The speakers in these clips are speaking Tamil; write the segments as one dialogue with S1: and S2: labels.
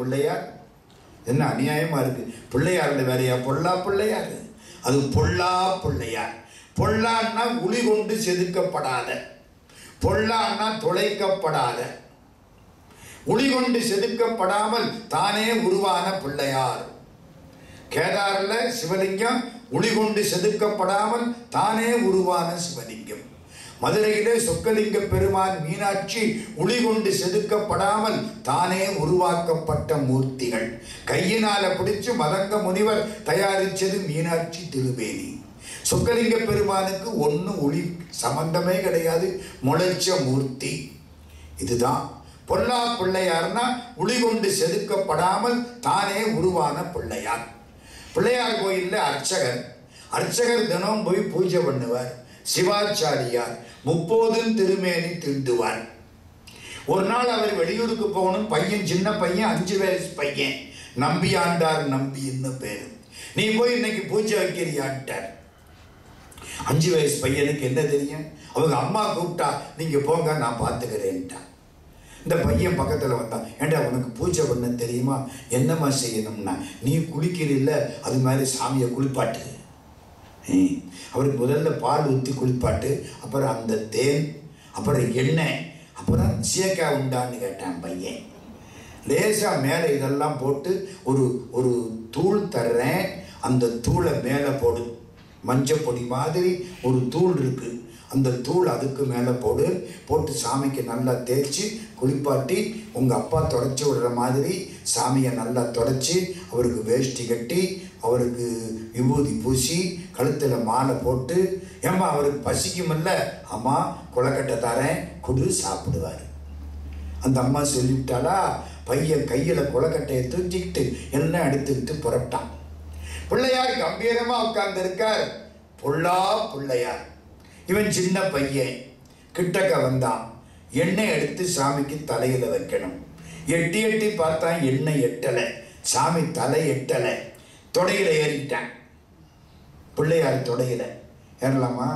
S1: பிள்ளையார் என்ன அநியாயமா இருக்கு பிள்ளையாருடைய வேலையா பொல்லா பிள்ளையார் அது பொல்லா பிள்ளையார் பொல்லான்னா உளி கொண்டு செதுக்கப்படாத பொல்லான்னா தொலைக்கப்படாத உளி கொண்டு செதுக்கப்படாமல் தானே உருவான பிள்ளையார் கேதாரில் சிவலிங்கம் உளி கொண்டு செதுக்கப்படாமல் தானே உருவான சிவலிங்கம் மதுரையிலே சொக்கலிங்க பெருமான் மீனாட்சி உளி கொண்டு செதுக்கப்படாமல் தானே உருவாக்கப்பட்ட மூர்த்திகள் கையினால பிடிச்சு மதங்க முனிவர் தயாரிச்சது மீனாட்சி திருவேணி சொக்கலிங்க பெருமானுக்கு ஒன்றும் ஒளி சம்பந்தமே கிடையாது முளைச்ச மூர்த்தி இதுதான் பொல்லா பிள்ளையார்னா உளி கொண்டு செதுக்கப்படாமல் தானே உருவான பிள்ளையார் பிள்ளையார் கோயில்ல அர்ச்சகர் அர்ச்சகர் தினம் போய் பூஜை பண்ணுவார் சிவாச்சாரியார் முப்போதும் திருமேனி தீண்டுவார் ஒரு நாள் அவர் வெளியூருக்கு போகணும் பையன் சின்ன பையன் அஞ்சு வயசு பையன் நம்பியாண்டார் நம்பின்னு பேரு நீ போய் இன்னைக்கு பூஜை வைக்கிறியான்ட்டார் அஞ்சு வயசு பையனுக்கு என்ன தெரியும் அவங்க அம்மா கூப்பிட்டா நீங்க போங்க நான் பார்த்துக்கிறேன்ட்டான் இந்த பையன் பக்கத்தில் வந்தான் ஏண்டா உனக்கு பூஜை பண்ண தெரியுமா என்னம்மா செய்யணும்னா நீ குளிக்கிறீல்ல அது மாதிரி சாமியை குளிப்பாட்டு ஏய், அவருக்கு முதல்ல பால் ஊற்றி குளிப்பாட்டு அப்புறம் அந்த தேன் அப்புறம் எண்ணெய் அப்புறம் சீக்காய் உண்டான்னு கேட்டான் பையன் லேசாக மேலே இதெல்லாம் போட்டு ஒரு ஒரு தூள் தர்றேன் அந்த தூளை மேலே போடு மஞ்சள் பொடி மாதிரி ஒரு தூள் இருக்கு அந்த தூள் அதுக்கு மேலே போடு போட்டு சாமிக்கு நல்லா தேய்ச்சி குளிப்பாட்டி உங்கள் அப்பா தொடச்சி விடுற மாதிரி சாமியை நல்லா தொடச்சி அவருக்கு வேஷ்டி கட்டி அவருக்கு விபூதி பூசி கழுத்தில் மாலை போட்டு ஏம்மா அவருக்கு பசிக்குமில்ல அம்மா குளக்கட்டை தரேன் குடு சாப்பிடுவார் அந்த அம்மா சொல்லிவிட்டாளா பையன் கையில் குளக்கட்டையை தூக்கிக்கிட்டு எல்லாம் எடுத்துக்கிட்டு புறப்பட்டான் பிள்ளையார் கம்பீரமா உட்கார்ந்து இருக்கார் பொல்லா பிள்ளையார் இவன் சின்ன பையன் கிட்டக்க வந்தான் எண்ணெய் எடுத்து சாமிக்கு தலையில வைக்கணும் எட்டி எட்டி பார்த்தா எண்ணெய் எட்டலை சாமி தலை எட்டலை தொடையில ஏறிட்டான் பிள்ளையார் தொடையில ஏறலாமா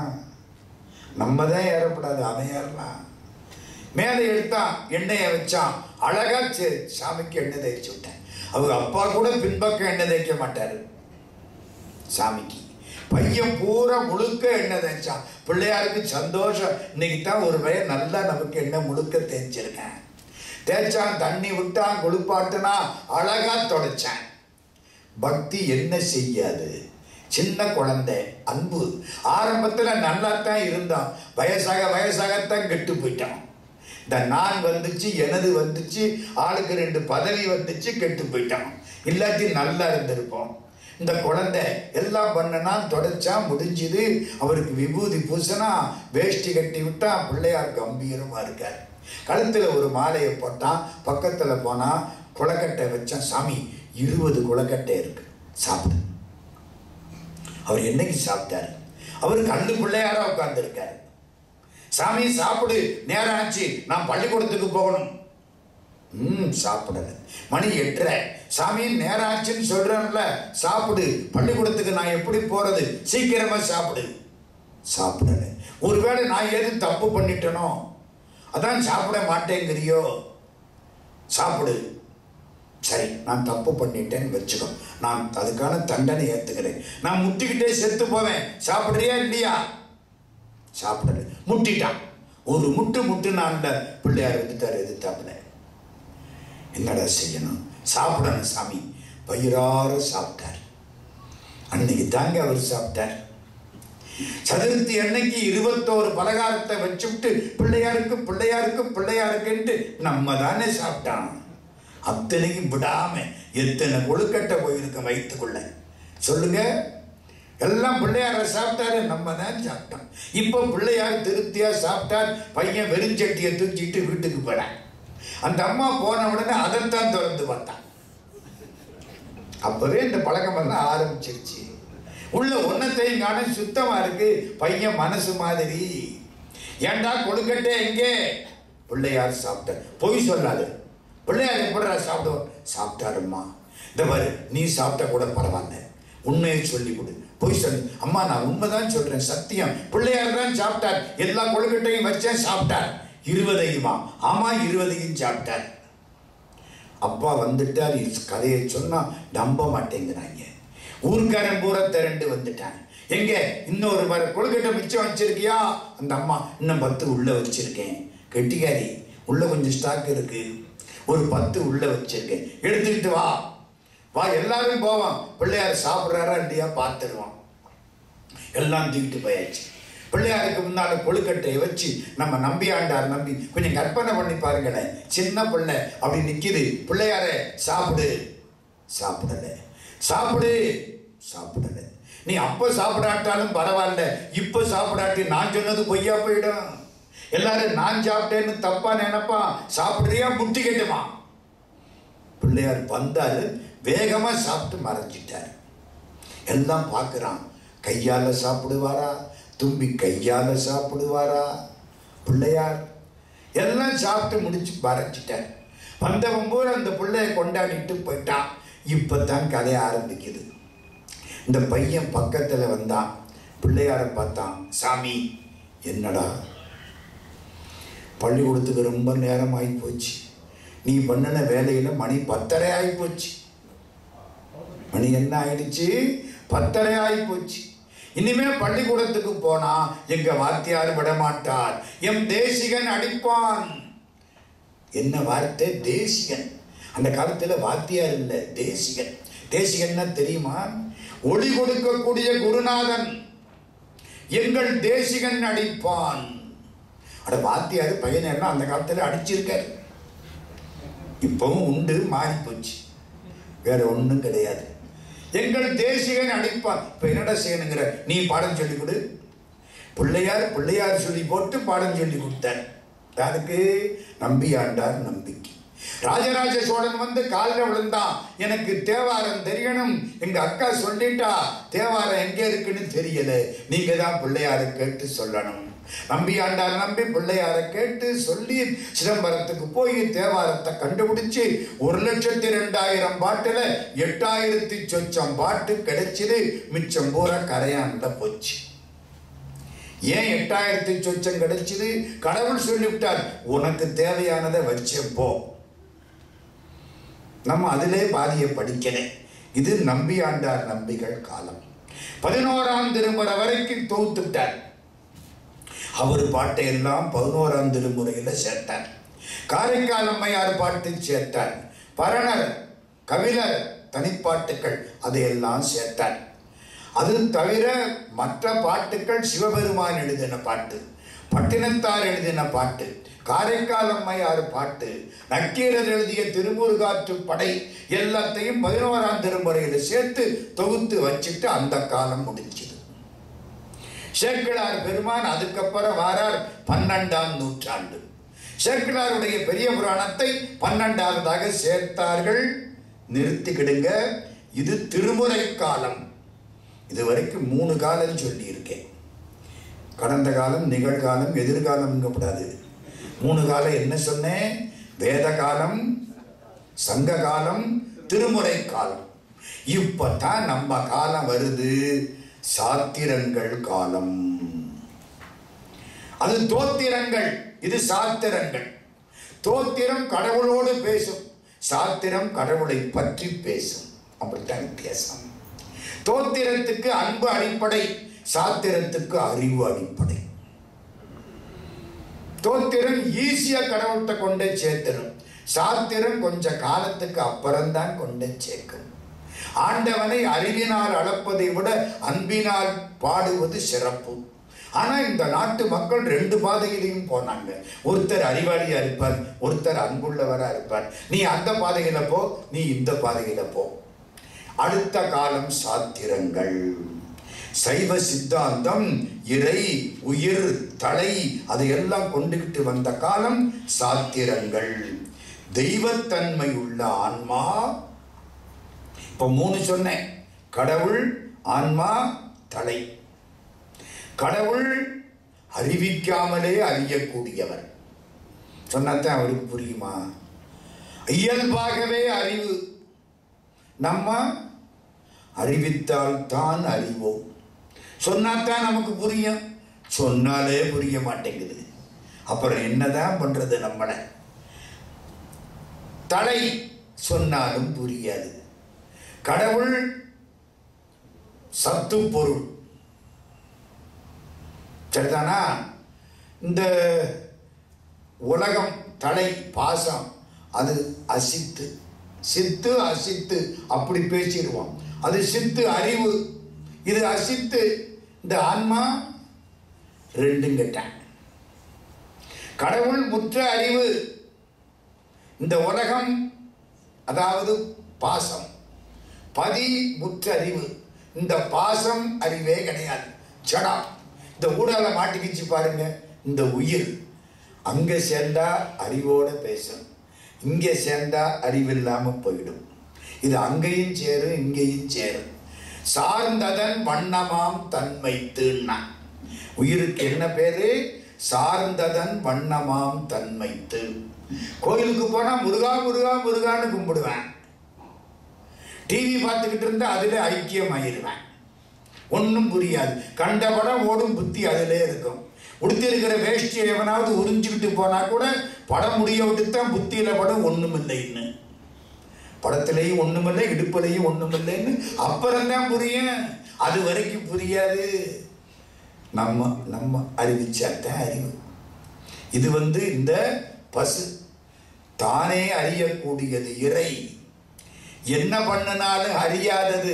S1: நம்ம தான் ஏறப்படாது அவன் ஏறலாம் மேலே எடுத்தான் எண்ணெயை வச்சான் அழகா சரி சாமிக்கு எண்ணெய் தேய்ச்சி விட்டேன் அவங்க அப்பா கூட பின்பக்கம் எண்ணெய் தேய்க்க மாட்டாரு சாமிக்கு பையன் பூரா முழுக்க எண்ணெய் தேய்ச்சான் பிள்ளையாருக்கு சந்தோஷம் இன்னைக்கு தான் ஒரு பையன் நல்லா நமக்கு எண்ணெய் முழுக்க தேய்ச்சிருக்கேன் தேய்ச்சான் தண்ணி விட்டான் குளிப்பாட்டுனா அழகா தொடச்சான் பக்தி என்ன செய்யாது சின்ன குழந்தை அன்பு ஆரம்பத்துல நல்லா தான் இருந்தான் வயசாக வயசாகத்தான் கெட்டு போயிட்டான் இந்த நான் வந்துச்சு எனது வந்துச்சு ஆளுக்கு ரெண்டு பதவி வந்துச்சு கெட்டு போயிட்டான் இல்லாட்டி நல்லா இருந்திருப்போம் இந்த குழந்தை எல்லாம் பண்ணனா தொடச்சா முடிஞ்சுது அவருக்கு விபூதி பூசினா வேஷ்டி கட்டி விட்டா பிள்ளையார் கம்பீரமா இருக்கார் கழுத்துல ஒரு மாலையை போட்டான் பக்கத்துல போனா குளக்கட்டை வச்சான் சாமி இருபது குளக்கட்டை இருக்கு சாப்பிடு அவர் என்னைக்கு சாப்பிட்டாரு அவர் கண்ணு பிள்ளையாரா உட்கார்ந்துருக்காரு சாமி சாப்பிடு நேரம் ஆச்சு நான் பள்ளிக்கூடத்துக்கு போகணும் ம் சாப்பிடல மணி எட்டரை சாமி நேரம் ஆச்சுன்னு சொல்றேன்ல சாப்பிடு பள்ளிக்கூடத்துக்கு நான் எப்படி போறது சீக்கிரமா சாப்பிடு சாப்பிடல ஒருவேளை நான் எதுவும் தப்பு பண்ணிட்டனோ அதான் சாப்பிட மாட்டேங்கிறியோ சாப்பிடு சரி நான் தப்பு பண்ணிட்டேன்னு வச்சுக்கோ நான் அதுக்கான தண்டனை ஏத்துக்கிறேன் நான் முட்டிக்கிட்டே செத்து போவேன் சாப்பிடுறியா இல்லையா சாப்பிடல முட்டிட்டான் ஒரு முட்டு முட்டு நான் பிள்ளையார் எடுத்தார் எதிர்த்தாப்புல என்னடா செய்யணும் சாப்பிடணும் சாமி வயிறார சாப்பிட்டார் அன்னைக்கு தாங்க அவர் சாப்பிட்டார் சதுர்த்தி அன்னைக்கு இருபத்தோரு பலகாரத்தை வச்சுவிட்டு பிள்ளையாருக்கு பிள்ளையாருக்கு பிள்ளையாருக்குன்ட்டு நம்ம தானே சாப்பிட்டான் அத்தனையும் விடாம எத்தனை கொழுக்கட்டை போயிருக்க வயிற்றுக்குள்ள சொல்லுங்க எல்லாம் பிள்ளையார சாப்பிட்டாரு நம்ம தான் சாப்பிட்டோம் இப்போ பிள்ளையார் திருப்தியா சாப்பிட்டார் பையன் வெறுஞ்சட்டியை தூக்கிட்டு வீட்டுக்கு போறான் அந்த அம்மா போன உடனே அதைத்தான் திறந்து பார்த்தான் அப்பவே இந்த பழக்கம் வந்து ஆரம்பிச்சிருச்சு உள்ள ஒன்னத்தையும் காண சுத்தமா இருக்கு பையன் மனசு மாதிரி ஏன்டா கொழுக்கட்டே எங்கே பிள்ளையார் சாப்பிட்டார் பொய் சொல்லாது பிள்ளையார் எப்படா சாப்பிடுவோம் சாப்பிட்டாரும்மா இந்த பாரு நீ சாப்பிட்டா கூட பரவாயில்ல உண்மையை சொல்லி கொடு பொய் சொல்லு அம்மா நான் உண்மைதான் சொல்றேன் சத்தியம் பிள்ளையார் தான் சாப்பிட்டார் எல்லா கொழுக்கட்டையும் வச்சேன் சாப்பிட்டார் இருபதையுமா ஆமா இருபதையும் சாப்பிட்டார் அப்பா வந்துட்டார் இஸ் கதையை சொன்னா நம்ப மாட்டேங்கிறாங்க ஊர்க்காரன் பூரா திரண்டு வந்துட்டான் எங்க இன்னொரு வர கொழுக்கட்டை மிச்சம் வச்சிருக்கியா அந்த அம்மா இன்னும் பத்து உள்ள வச்சிருக்கேன் கெட்டிக்காரி உள்ள கொஞ்சம் ஸ்டாக் இருக்கு ஒரு பத்து உள்ள வச்சிருக்கேன் எடுத்துக்கிட்டு வா வா எல்லாரும் போவான் பிள்ளையார் சாப்பிட்றாரா இல்லையா பார்த்துருவான் எல்லாம் தூக்கிட்டு போயாச்சு பிள்ளையாருக்கு முன்னால கொழுக்கட்டையை வச்சு நம்ம நம்பி ஆண்டார் நம்பி கொஞ்சம் கற்பனை பண்ணி பாருங்களேன் சின்ன பிள்ளை அப்படி நிக்குது பிள்ளையாரே சாப்பிடு சாப்பிடல சாப்பிடு சாப்பிடல நீ அப்ப சாப்பிடாட்டாலும் பரவாயில்ல இப்ப சாப்பிடாட்டி நான் சொன்னது பொய்யா போயிடும் எல்லாரும் நான் சாப்பிட்டேன்னு தப்பா நினைப்பா சாப்பிடுறியா முட்டிக்கிட்டுமா பிள்ளையார் வந்தாரு வேகமா சாப்பிட்டு மறைஞ்சிட்டார் எல்லாம் பார்க்குறான் கையால சாப்பிடுவாரா தும்பி கையால சாப்பிடுவாரா பிள்ளையார் எல்லாம் சாப்பிட்டு முடிச்சு மறைச்சிட்டார் வந்தவன் பூரா அந்த பிள்ளைய கொண்டாடிட்டு போயிட்டான் இப்பதான் கதை ஆரம்பிக்குது இந்த பையன் பக்கத்துல வந்தான் பிள்ளையார பார்த்தான் சாமி என்னடா பள்ளிக்கூடத்துக்கு ரொம்ப நேரம் ஆகி போச்சு நீ பண்ணின வேலையில மணி பத்தரை ஆகி போச்சு மணி என்ன ஆயிடுச்சு பத்தரை ஆகி போச்சு இனிமே பள்ளிக்கூடத்துக்கு போனா எங்க வாத்தியார் விட மாட்டார் எம் தேசிகன் அடிப்பான் என்ன வார்த்தை தேசிகன் அந்த காலத்துல வாத்தியார் இல்லை தேசிகன் தேசிகன்னா தெரியுமா ஒளி கொடுக்கக்கூடிய குருநாதன் எங்கள் தேசிகன் அடிப்பான் அட வாத்தியார் பையனை எல்லாம் அந்த காலத்துல அடிச்சிருக்காரு இப்பவும் உண்டு மாறி போச்சு வேற ஒண்ணும் கிடையாது எங்கள் தேசிகன் அடிப்பான் இப்ப என்னடா செய்யணுங்கிற நீ பாடம் சொல்லி கொடு பிள்ளையார் பிள்ளையார் சொல்லி போட்டு பாடம் சொல்லி கொடுத்தார் யாருக்கு நம்பி ஆண்டார் நம்பிக்கை ராஜராஜ சோழன் வந்து காலில் விழுந்தான் எனக்கு தேவாரம் தெரியணும் எங்க அக்கா சொல்லிட்டா தேவாரம் எங்க இருக்குன்னு தெரியல நீங்க தான் பிள்ளையாரை கேட்டு சொல்லணும் நம்பி ஆண்டார் நம்பி பிள்ளையாரை கேட்டு சொல்லி சிதம்பரத்துக்கு போய் தேவாரத்தை கண்டுபிடிச்சு ஒரு லட்சத்தி ரெண்டாயிரம் பாட்டுல எட்டாயிரத்தி சொச்சம் பாட்டு கிடைச்சது மிச்சம் பூரா கரையாண்ட போச்சு ஏன் எட்டாயிரத்தி சொச்சம் கிடைச்சது கடவுள் சொல்லிவிட்டார் உனக்கு தேவையானதை வச்சே போ நம்ம அதிலே பாதியை படிக்கல இது நம்பி ஆண்டார் நம்பிகள் காலம் பதினோராம் திருமுறை வரைக்கும் தொகுத்துட்டார் அவர் பாட்டை எல்லாம் பதினோராம் திருமுறையில சேர்த்தார் காரைக்கால் அம்மையார் பாட்டு சேர்த்தார் பரணர் கவிழர் தனிப்பாட்டுக்கள் அதையெல்லாம் சேர்த்தார் அது தவிர மற்ற பாட்டுக்கள் சிவபெருமான் எழுதின பாட்டு பட்டினத்தார் எழுதின பாட்டு காரைக்கால் அம்மையார் பாட்டு நக்கீரர் எழுதிய திருமுருகாற்று படை எல்லாத்தையும் பதினோராம் திருமுறையில் சேர்த்து தொகுத்து வச்சுட்டு அந்த காலம் முடிஞ்சது சேக்கிழார் பெருமான் அதுக்கப்புறம் வாரார் பன்னெண்டாம் நூற்றாண்டு சேக்கிழாருடைய பெரிய புராணத்தை பன்னெண்டாவதாக சேர்த்தார்கள் நிறுத்திக்கிடுங்க இது திருமுறை காலம் இது வரைக்கும் மூணு காலம் சொல்லியிருக்கேன் கடந்த காலம் நிகழ்காலம் எதிர்காலம்ங்கப்படாது மூணு காலம் என்ன சொன்னேன் வேத காலம் சங்க காலம் திருமுறை காலம் இப்பதான் நம்ம காலம் வருது சாத்திரங்கள் காலம் அது தோத்திரங்கள் இது சாத்திரங்கள் தோத்திரம் கடவுளோடு பேசும் சாத்திரம் கடவுளை பற்றி பேசும் அப்படித்தான் வித்தியாசம் தோத்திரத்துக்கு அன்பு அடிப்படை சாத்திரத்துக்கு அறிவு அடிப்படை தோத்திரம் ஈஸியா கடவுள்கிட்ட கொண்டே சேர்த்திரும் சாத்திரம் கொஞ்ச காலத்துக்கு அப்புறம்தான் கொண்டே சேர்க்கும் ஆண்டவனை அறிவினால் அளப்பதை விட அன்பினால் பாடுவது சிறப்பு ஆனா இந்த நாட்டு மக்கள் ரெண்டு பாதையிலையும் போனாங்க ஒருத்தர் அறிவாளியா இருப்பார் ஒருத்தர் அன்புள்ளவரா இருப்பார் நீ அந்த பாதையில போ நீ இந்த பாதையில போ அடுத்த காலம் சாத்திரங்கள் சைவ சித்தாந்தம் இறை உயிர் தலை அதையெல்லாம் கொண்டுகிட்டு வந்த காலம் சாத்திரங்கள் தெய்வத்தன்மை உள்ள ஆன்மா இப்போ மூணு சொன்னேன் கடவுள் ஆன்மா தலை கடவுள் அறிவிக்காமலே அறியக்கூடியவர் சொன்னாதான் அவருக்கு புரியுமா இயல்பாகவே அறிவு நம்ம அறிவித்தால் தான் அறிவோம் சொன்னாதான் நமக்கு புரியும் சொன்னாலே புரிய மாட்டேங்குது அப்புறம் என்னதான் பண்றது நம்மளை தலை சொன்னாலும் புரியாது கடவுள் சத்து பொருள் சரிதானா இந்த உலகம் தலை பாசம் அது அசித்து சித்து அசித்து அப்படி பேசிடுவோம் அது சித்து அறிவு இது அசித்து இந்த ஆன்மா ரெண்டும் கெட்டான் கடவுள் முற்ற அறிவு இந்த உலகம் அதாவது பாசம் பதி முற்ற அறிவு இந்த பாசம் அறிவே கிடையாது ஜடம் இந்த ஊடால மாட்டிக்கிச்சு பாருங்க இந்த உயிர் அங்க சேர்ந்தா அறிவோட பேசும் இங்கே சேர்ந்தா அறிவில்லாம போயிடும் இது அங்கேயும் சேரும் இங்கேயும் சேரும் சார்ந்ததன் வண்ணமாம் தன்மைத்துன்னா உயிருக்கு என்ன பேரு சார்ந்ததன் வண்ணமாம் தன்மைத்து கோயிலுக்கு போனா முருகா முருகா முருகான்னு கும்பிடுவேன் டிவி பார்த்துக்கிட்டு இருந்தா அதுல ஐக்கியம் ஆயிருவேன் ஒன்றும் புரியாது கண்ட படம் ஓடும் புத்தி அதிலே இருக்கும் உடுத்திருக்கிற வேஷ்டியை எவனாவது உறிஞ்சிக்கிட்டு போனா கூட படம் முடிய விட்டு தான் புத்தியில படம் ஒண்ணும் இல்லைன்னு படத்திலையும் ஒண்ணுமில்லை இடுப்புலையும் ஒண்ணுமில்லைன்னு அப்புறம் தான் புரியும் அது வரைக்கும் புரியாது நம்ம நம்ம அறிவிச்சாத்தான் அறிவு இது வந்து இந்த பசு தானே அறியக்கூடியது இறை என்ன பண்ணினாலும் அறியாதது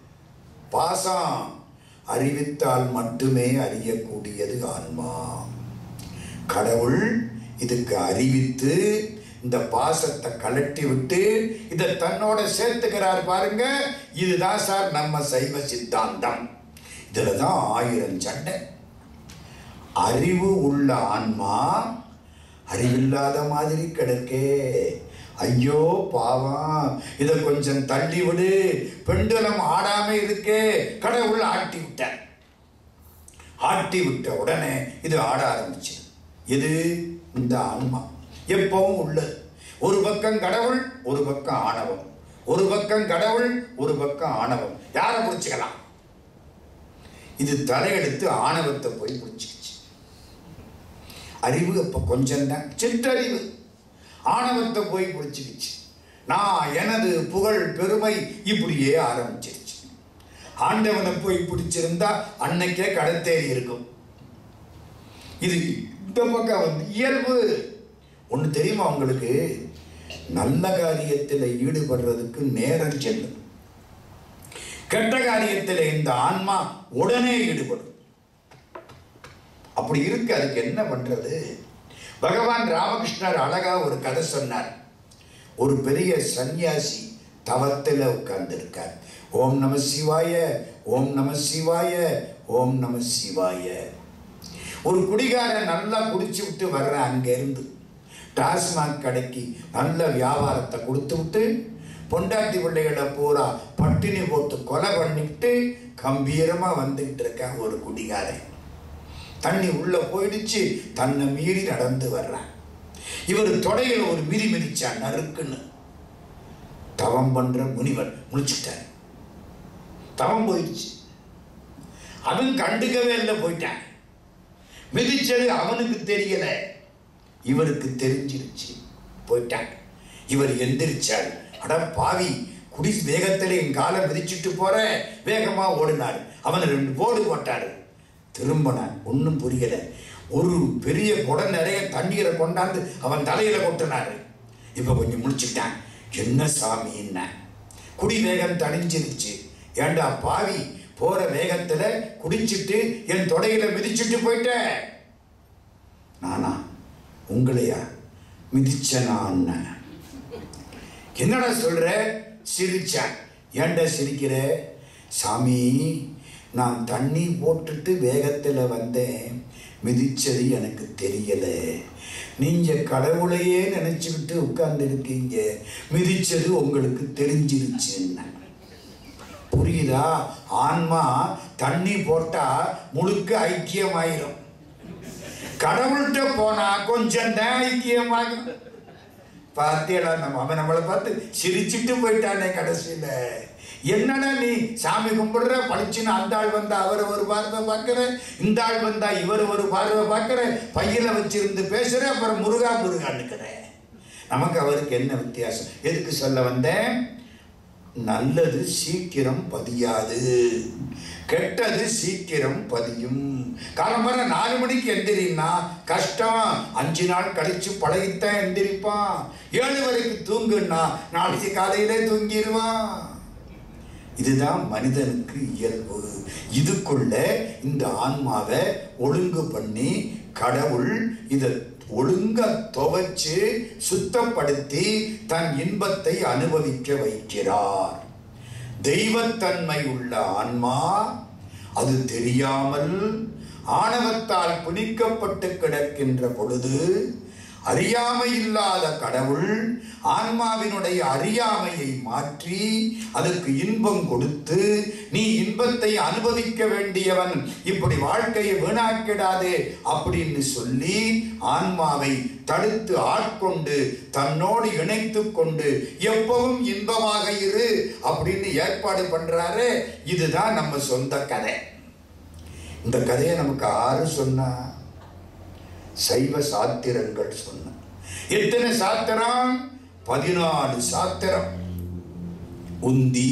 S1: பாசம் அறிவித்தால் மட்டுமே அறியக்கூடியது ஆன்மா கடவுள் இதுக்கு அறிவித்து இந்த பாசத்தை கலட்டி விட்டு இதை தன்னோட சேர்த்துக்கிறார் பாருங்க இதுதான் சார் நம்ம சைவ சித்தாந்தம் இதுல தான் ஆயிரம் சண்டை அறிவு உள்ள ஆன்மா அறிவில்லாத மாதிரி கிடக்கே ஐயோ பாவம் இதை கொஞ்சம் தள்ளி விடு பெண்டுலம் ஆடாம இருக்கே கடவுள் ஆட்டி விட்டார் ஆட்டி விட்ட உடனே இது ஆட ஆரம்பிச்சு இது இந்த ஆன்மா எப்பவும் உள்ளது ஒரு பக்கம் கடவுள் ஒரு பக்கம் ஆணவம் ஒரு பக்கம் கடவுள் ஒரு பக்கம் ஆணவம் யாரை பிடிச்சிக்கலாம் இது தலையெடுத்து ஆணவத்தை போய் பிடிச்சிக்கிச்சு அறிவு அப்ப கொஞ்சம் தான் சிற்றறிவு ஆணவத்தை போய் பிடிச்சிக்கிச்சு நான் எனது புகழ் பெருமை இப்படியே ஆரம்பிச்சிருச்சு ஆண்டவனை போய் பிடிச்சிருந்தா அன்னைக்கே கடத்தேறி இருக்கும் இது இந்த பக்கம் வந்து இயல்பு ஒன்று தெரியுமா உங்களுக்கு நல்ல காரியத்தில் ஈடுபடுறதுக்கு நேரம் செல்லும் கெட்ட காரியத்தில் இந்த ஆன்மா உடனே ஈடுபடும் அப்படி இருக்கு அதுக்கு என்ன பண்றது பகவான் ராமகிருஷ்ணர் அழகா ஒரு கதை சொன்னார் ஒரு பெரிய சந்நியாசி தவத்தில் உட்கார்ந்திருக்கார் ஓம் நம சிவாய ஓம் நம சிவாய ஓம் நம சிவாய ஒரு குடிகாரன் நல்லா குடிச்சு விட்டு வர்றேன் அங்கேருந்து டாஸ்மாக் கடைக்கு நல்ல வியாபாரத்தை கொடுத்து விட்டு பொண்டாட்டி பிள்ளைகளை பூரா பட்டினி போட்டு கொலை பண்ணிவிட்டு கம்பீரமாக வந்துக்கிட்டு இருக்கான் ஒரு குடிகாரன் தண்ணி உள்ள போயிடுச்சு தன்னை மீறி நடந்து வர்றான் இவர் தொடையில் ஒரு மிதி மிதிச்சான் நறுக்குன்னு தவம் பண்ற முனிவர் முடிச்சுட்டார் தவம் போயிடுச்சு அவன் கண்டுக்கவே இல்லை போயிட்டான் மிதிச்சது அவனுக்கு தெரியல இவருக்கு தெரிஞ்சிருச்சு போயிட்டான் இவர் எந்திரிச்சார் அட பாவி குடி வேகத்தில் என் காலை மிதிச்சிட்டு போற வேகமா ஓடினார் அவன் ரெண்டு போடு போட்டாரு திரும்பினான் ஒன்றும் புரியல ஒரு பெரிய குடம் நிறைய தண்ணீரை கொண்டாந்து அவன் தலையில கொட்டினாரு இப்ப கொஞ்சம் முடிச்சுட்டான் என்ன சாமின்னா குடி வேகம் தணிஞ்சிருச்சு ஏண்டா பாவி போற வேகத்துல குடிச்சிட்டு என் தொடையில மிதிச்சிட்டு போயிட்டேன் நானா உங்களையா மிதிச்சனா அண்ணன் என்னடா சொல்ற சிரிச்சான் ஏன்டா சிரிக்கிற சாமி நான் தண்ணி போட்டுட்டு வேகத்தில் வந்தேன் மிதிச்சது எனக்கு தெரியல நீங்க கடவுளையே நினைச்சுக்கிட்டு உட்கார்ந்து இருக்கீங்க மிதிச்சது உங்களுக்கு தெரிஞ்சிருச்சுன்னு புரியுதா ஆன்மா தண்ணி போட்டா முழுக்க ஐக்கியமாயிரும் கடவுள்கிட்ட போனா கொஞ்சம் தான் ஐக்கியமாகும் பார்த்தியடா நம்ம அவன் நம்மளை பார்த்து சிரிச்சிட்டு போயிட்டானே கடைசியில என்னடா நீ சாமி கும்பிடுற பளிச்சுன்னு அந்த ஆள் வந்தா அவர் ஒரு பார்வை பார்க்கிற இந்த ஆள் வந்தா இவர் ஒரு பார்வை பார்க்கிற பையில வச்சிருந்து பேசுற அப்புறம் முருகா முருகான்னுக்கிற நமக்கு அவருக்கு என்ன வித்தியாசம் எதுக்கு சொல்ல வந்தேன் நல்லது சீக்கிரம் பதியாது கெட்டது சீக்கிரம் பதியும் காலம்பர நாலு மணிக்கு எந்திரின்னா கஷ்டம் அஞ்சு நாள் கழிச்சு பழகித்தான் எந்திரிப்பான் ஏழு வரைக்கும் தூங்குன்னா நாளைக்கு காலையிலே தூங்கிடுவான் இதுதான் மனிதனுக்கு இயல்பு இதுக்குள்ள இந்த ஆன்மாவை ஒழுங்கு பண்ணி கடவுள் இதை ஒழுங்க துவைச்சு சுத்தப்படுத்தி தன் இன்பத்தை அனுபவிக்க வைக்கிறார் தெய்வத்தன்மை உள்ள ஆன்மா அது தெரியாமல் ஆணவத்தால் பிணிக்கப்பட்டு கிடக்கின்ற பொழுது அறியாமை இல்லாத கடவுள் ஆன்மாவினுடைய அறியாமையை மாற்றி அதற்கு இன்பம் கொடுத்து நீ இன்பத்தை அனுபவிக்க வேண்டியவன் இப்படி வாழ்க்கையை வீணாக்கிடாதே அப்படின்னு சொல்லி ஆன்மாவை தடுத்து ஆட்கொண்டு தன்னோடு இணைத்து கொண்டு எப்பவும் இன்பமாக இரு அப்படின்னு ஏற்பாடு பண்றாரு இதுதான் நம்ம சொந்த கதை இந்த கதையை நமக்கு ஆறு சொன்னா சைவ சாத்திரங்கள் சொன்ன எத்தனை சாத்திரம் பதினாலு சாத்திரம் உந்தி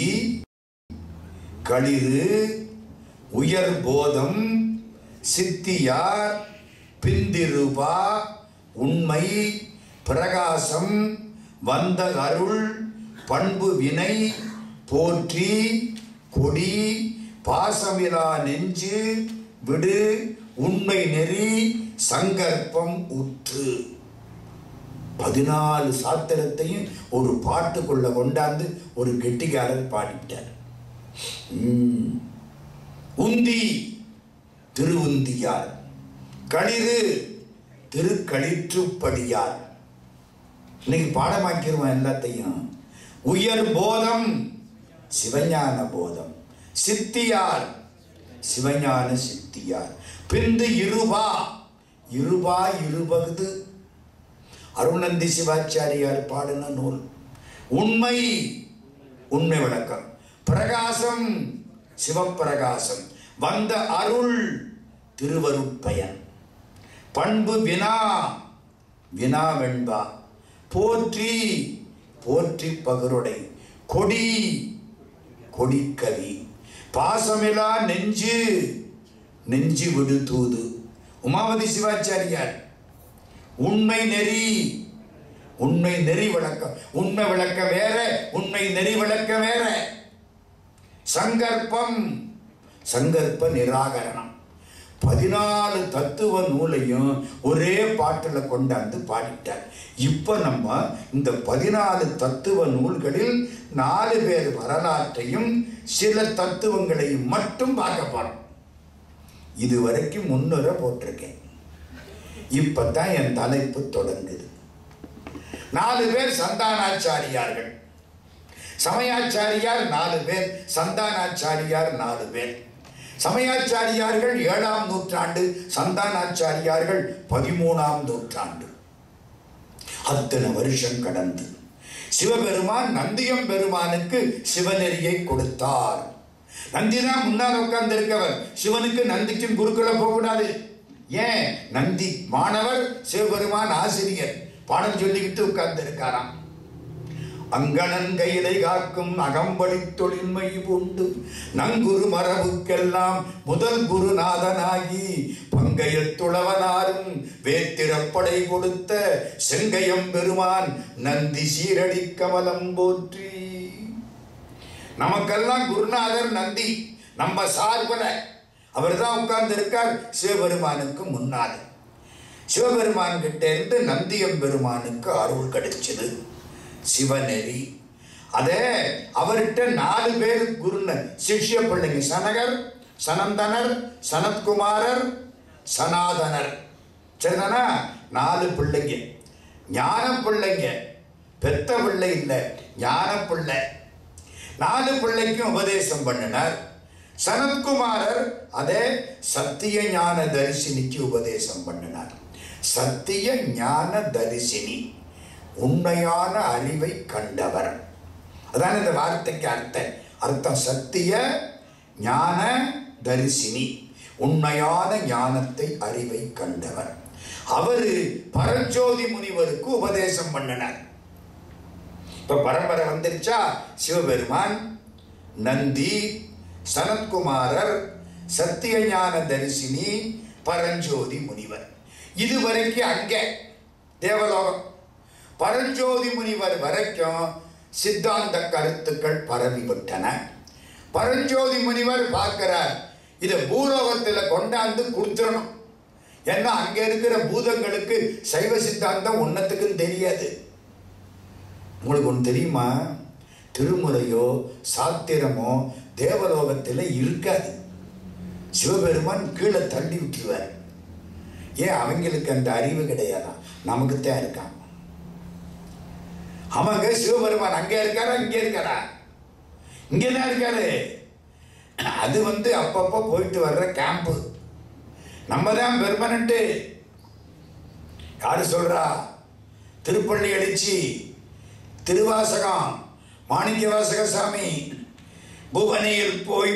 S1: களிறு உயர் போதம் சித்தியார் பிந்திருபா உண்மை பிரகாசம் வந்த அருள் பண்பு வினை போற்றி கொடி பாசமிலா நெஞ்சு விடு உண்மை நெறி சங்கற்பம் உற்று பதினாலு சாத்திரத்தையும் ஒரு பாட்டுக்குள்ள கொண்டாந்து ஒரு கெட்டிக்காரர் பாடிட்டார் உம். உந்தி திருவுந்தியார் களிறு திருக்களிற்றுப்படியார் இன்னைக்கு பாடமாக்கிடுவோம் எல்லாத்தையும் உயர் போதம் சிவஞான போதம் சித்தியார் சிவஞான சித்தியார் பிந்து இருபா இருபா இருபது அருணந்தி சிவாச்சாரியார் பாடின நூல் உண்மை உண்மை விளக்கம் பிரகாசம் சிவப்பிரகாசம் வந்த அருள் திருவருட்பயன் பண்பு வினா வினா வெண்பா போற்றி போற்றி பகருடை கொடி கொடிக்கவி பாசமிலா நெஞ்சு நெஞ்சு விடு தூது உமாவதி சிவாச்சாரியார் உண்மை நெறி உண்மை நெறி விளக்கம் உண்மை விளக்க வேற உண்மை நெறி விளக்க வேற சங்கற்பம் சங்கற்ப நிராகரணம் பதினாலு தத்துவ நூலையும் ஒரே பாட்டில் கொண்டாந்து பாடிட்டார் இப்போ நம்ம இந்த பதினாலு தத்துவ நூல்களில் நாலு பேர் வரலாற்றையும் சில தத்துவங்களையும் மட்டும் பார்க்க போறோம் இது வரைக்கும் முன்னுரை போட்டிருக்கேன் இப்பதான் என் தலைப்பு தொடங்குது நாலு பேர் சந்தானாச்சாரியார்கள் சமயாச்சாரியார் நாலு பேர் சந்தானாச்சாரியார் நாலு பேர் சமயாச்சாரியார்கள் ஏழாம் நூற்றாண்டு சந்தானாச்சாரியார்கள் பதிமூணாம் நூற்றாண்டு அத்தனை வருஷம் கடந்து சிவபெருமான் நந்தியம் பெருமானுக்கு சிவநெறியை கொடுத்தார் நந்திதான் முன்னால் உட்கார்ந்து இருக்கவர் சிவனுக்கு நந்திக்கும் குருக்களை போகக்கூடாது ஏன் நந்தி மாணவர் சிவபெருமான் ஆசிரியர் பாடம் சொல்லிக்கிட்டு உட்கார்ந்து இருக்காராம் அங்கணன் கையிலை காக்கும் அகம்படி தொழில்மை பூண்டு நங்குரு மரபுக்கெல்லாம் முதல் குருநாதனாகி பங்கையத்துளவனாரும் வேத்திரப்படை கொடுத்த செங்கையம் பெருமான் நந்தி சீரடி கமலம் போற்றி நமக்கெல்லாம் குருநாதர் நந்தி நம்ம சார்புல அவர் தான் உட்கார்ந்து இருக்கார் சிவபெருமானுக்கு முன்னால சிவபெருமான் கிட்ட இருந்து நந்தியம் பெருமானுக்கு அருள் கிடைச்சது சிவநெறி அதே அவர்கிட்ட நாலு பேர் குருன சிஷ்ய பிள்ளைங்க சனகர் சனந்தனர் சனத்குமாரர் சனாதனர் சரிதானா நாலு பிள்ளைங்க ஞான பிள்ளைங்க பெத்த பிள்ளை இல்லை ஞான பிள்ளை நாலு பிள்ளைக்கும் உபதேசம் பண்ணினார் சனத்குமாரர் அதே சத்திய ஞான தரிசினிக்கு உபதேசம் பண்ணினார் சத்திய ஞான தரிசினி உண்மையான அறிவை கண்டவர் அதான் இந்த வார்த்தைக்கு அர்த்தம் அர்த்தம் சத்திய ஞான தரிசினி உண்மையான ஞானத்தை அறிவை கண்டவர் அவரு பரஞ்சோதி முனிவருக்கு உபதேசம் பண்ணினார் இப்ப பரம்பரை வந்துருச்சா சிவபெருமான் நந்தி சனத்குமாரர் சத்தியஞான தரிசினி பரஞ்சோதி முனிவர் இதுவரைக்கும் அங்கே தேவலோகம் பரஞ்சோதி முனிவர் வரைக்கும் சித்தாந்த கருத்துக்கள் பரவிவிட்டன பரஞ்சோதி முனிவர் பார்க்கிறார் இதை பூலோகத்தில் கொண்டாந்து கொடுத்துடணும் ஏன்னா அங்க இருக்கிற பூதங்களுக்கு சைவ சித்தாந்தம் ஒன்னத்துக்கும் தெரியாது உங்களுக்கு ஒன்று தெரியுமா திருமுறையோ சாத்திரமோ தேவலோகத்தில் இருக்காது சிவபெருமான் கீழே தள்ளி விட்டுருவார் ஏன் அவங்களுக்கு அந்த அறிவு கிடையாதா நமக்கு தான் இருக்கான் அவங்க சிவபெருமான் அங்கே இருக்காரா இங்கே இருக்காரா இங்கே தான் இருக்காரு அது வந்து அப்பப்போ போயிட்டு வர்ற கேம்ப்பு நம்ம தான் பெர்மனண்ட்டு யாரு சொல்றா திருப்பள்ளி எழுச்சி திருவாசகம் மாணிக்க வாசக சாமி புவனியில் போய்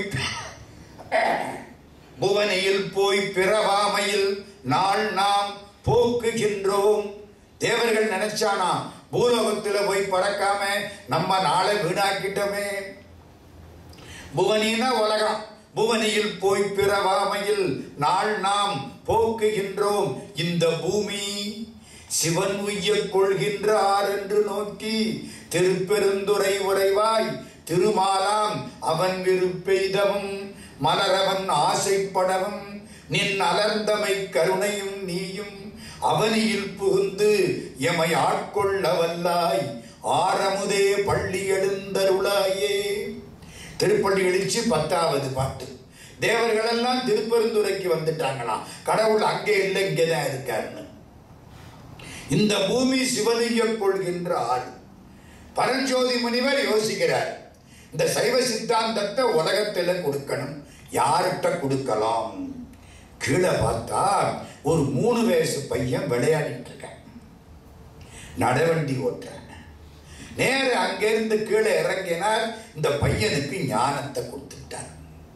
S1: புவனியில் போய் பிறவாமையில் நாள் நாம் போக்குகின்றோம் தேவர்கள் நினைச்சானா பூலோகத்துல போய் பறக்காம நம்ம நாளை வீணாக்கிட்டோமே புவனினா உலகம் புவனியில் போய் பிறவாமையில் நாள் நாம் போக்குகின்றோம் இந்த பூமி சிவன் உய்யக் கொள்கின்றார் என்று நோக்கி திருப்பெருந்துரை உறைவாய் திருமாலாம் அவன் விருப்பெய்தவும் மலரவன் ஆசைப்படவும் நின் அலர்ந்தமை கருணையும் நீயும் அவனியில் புகுந்து எமை ஆட்கொள்ள வல்லாய் ஆரமுதே பள்ளி எழுந்தருளாயே திருப்பள்ளி எழுச்சி பத்தாவது பாட்டு தேவர்கள் எல்லாம் திருப்பெருந்துறைக்கு வந்துட்டாங்களாம் கடவுள் அங்கே இல்லை இங்கே தான் இருக்காருன்னு இந்த பூமி சிவலியம் கொள்கின்ற ஆள் பரஞ்சோதி முனிவர் யோசிக்கிறார் இந்த சைவ சித்தாந்தத்தை உலகத்தில் கொடுக்கணும் யார்கிட்ட கொடுக்கலாம் கீழே பார்த்தா ஒரு மூணு வயசு பையன் விளையாடிட்டு இருக்கான் நடவண்டி ஓட்டுறான் நேர அங்கிருந்து கீழே இறங்கினார் இந்த பையனுக்கு ஞானத்தை கொடுத்துட்டார்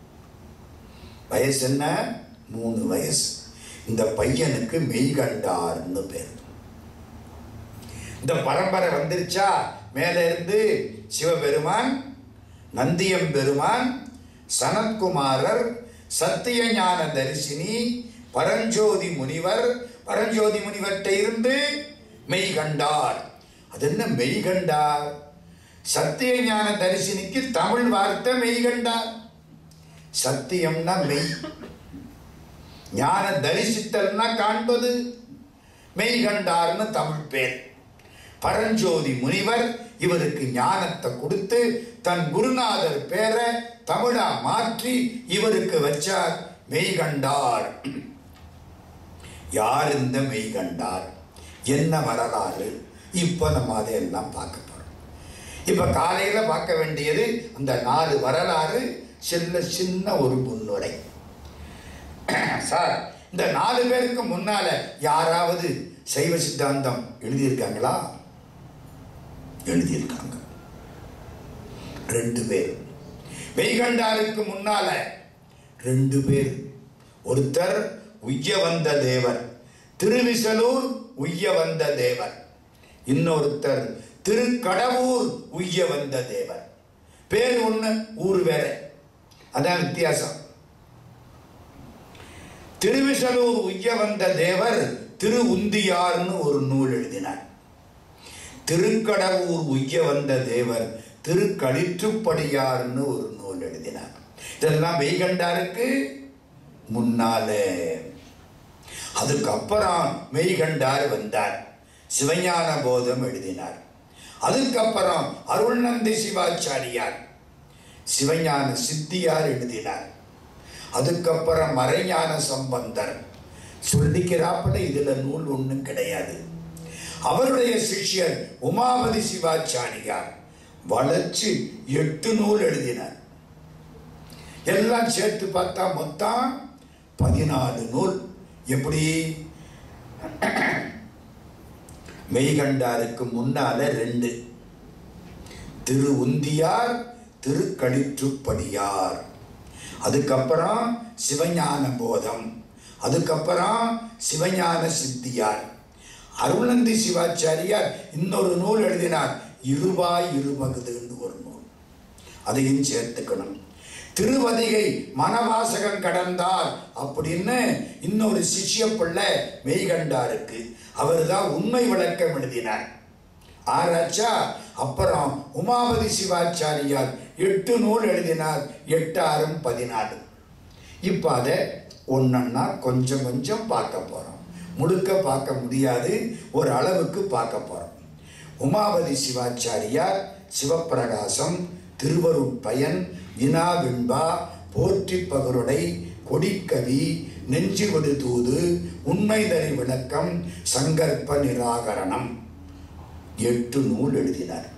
S1: வயசு என்ன மூணு வயசு இந்த பையனுக்கு மெய்கண்டார்னு பேர் இந்த பரம்பரை வந்துருச்சா மேலே இருந்து சிவபெருமான் நந்தியம் பெருமான் சனத்குமாரர் சத்தியஞான தரிசினி பரஞ்சோதி முனிவர் பரஞ்சோதி முனிவர்கிட்ட இருந்து மெய்கண்டார் அது என்ன மெய்கண்டார் சத்தியஞான தரிசினிக்கு தமிழ் வார்த்தை மெய்கண்டார் சத்தியம்னா மெய் ஞான தரிசித்தல்னா காண்பது மெய்கண்டார்னு தமிழ் பேர் பரஞ்சோதி முனிவர் இவருக்கு ஞானத்தை கொடுத்து தன் குருநாதர் பேரை தமிழா மாற்றி இவருக்கு வச்சார் மெய்கண்டார் யார் இந்த மெய்கண்டார் என்ன வரலாறு இப்போ நம்ம அதையெல்லாம் பார்க்க போறோம் இப்போ காலையில் பார்க்க வேண்டியது அந்த நாலு வரலாறு சின்ன சின்ன ஒரு முன்னுரை சார் இந்த நாலு பேருக்கு முன்னால யாராவது சைவ சித்தாந்தம் எழுதியிருக்காங்களா எழுதியிருக்காங்க ரெண்டு பேர் மெய்கண்டாருக்கு முன்னால ரெண்டு பேர் ஒருத்தர் உய்ய வந்த தேவர் திருவிசலூர் உய்ய வந்த தேவர் இன்னொருத்தர் திருக்கடவூர் உய்ய வந்த தேவர் பேர் ஒண்ணு ஊர் வேற அதான் வித்தியாசம் திருவிசலூர் உய்ய வந்த தேவர் திரு உந்தியார்னு ஒரு நூல் எழுதினார் திருக்கடவூர் உய்ய வந்த தேவர் திருக்களிற்றுப்படியார்னு ஒரு நூல் எழுதினார் இதெல்லாம் மெய்கண்டாருக்கு முன்னாலே அதுக்கப்புறம் மெய்கண்டார் வந்தார் சிவஞான போதம் எழுதினார் அதுக்கப்புறம் அருள்நந்தி சிவாச்சாரியார் சிவஞான சித்தியார் எழுதினார் அதுக்கப்புறம் மறைஞான சம்பந்தர் சொல்லிக்கிறாப்புல இதுல நூல் ஒன்றும் கிடையாது அவருடைய சிஷ்யர் உமாபதி சிவாச்சாரியார் வளர்ச்சி எட்டு நூல் எழுதினார் எல்லாம் சேர்த்து பார்த்தா மொத்தம் பதினாலு நூல் எப்படி மெய்கண்டாருக்கு முன்னால ரெண்டு திரு உந்தியார் திருக்களிற்றுப்படியார் அதுக்கப்புறம் சிவஞான போதம் அதுக்கப்புறம் சிவஞான சித்தியார் அருள்நந்தி சிவாச்சாரியார் இன்னொரு நூல் எழுதினார் இருபாய் இருபகுதுன்னு ஒரு நூல் அதையும் சேர்த்துக்கணும் திருவதிகை மனவாசகம் கடந்தார் அப்படின்னு இன்னொரு சிஷ்ய பிள்ளை மெய்கண்டாருக்கு அவர் தான் உண்மை விளக்கம் எழுதினார் ஆராய்ச்சா அப்புறம் உமாபதி சிவாச்சாரியார் எட்டு நூல் எழுதினார் எட்டாயிரம் பதினாலு இப்போ அதை ஒன்றொன்னா கொஞ்சம் கொஞ்சம் பார்க்க போகிறோம் முழுக்க பார்க்க முடியாது ஒரு அளவுக்கு பார்க்க போகிறோம் உமாபதி சிவாச்சாரியார் சிவப்பிரகாசம் திருவருட்பயன் வினாவின்பா போற்றி பகருடை கொடிக்கவி நெஞ்சுவடு தூது உண்மைதறி விளக்கம் சங்கற்ப நிராகரணம் எட்டு நூல் எழுதினார்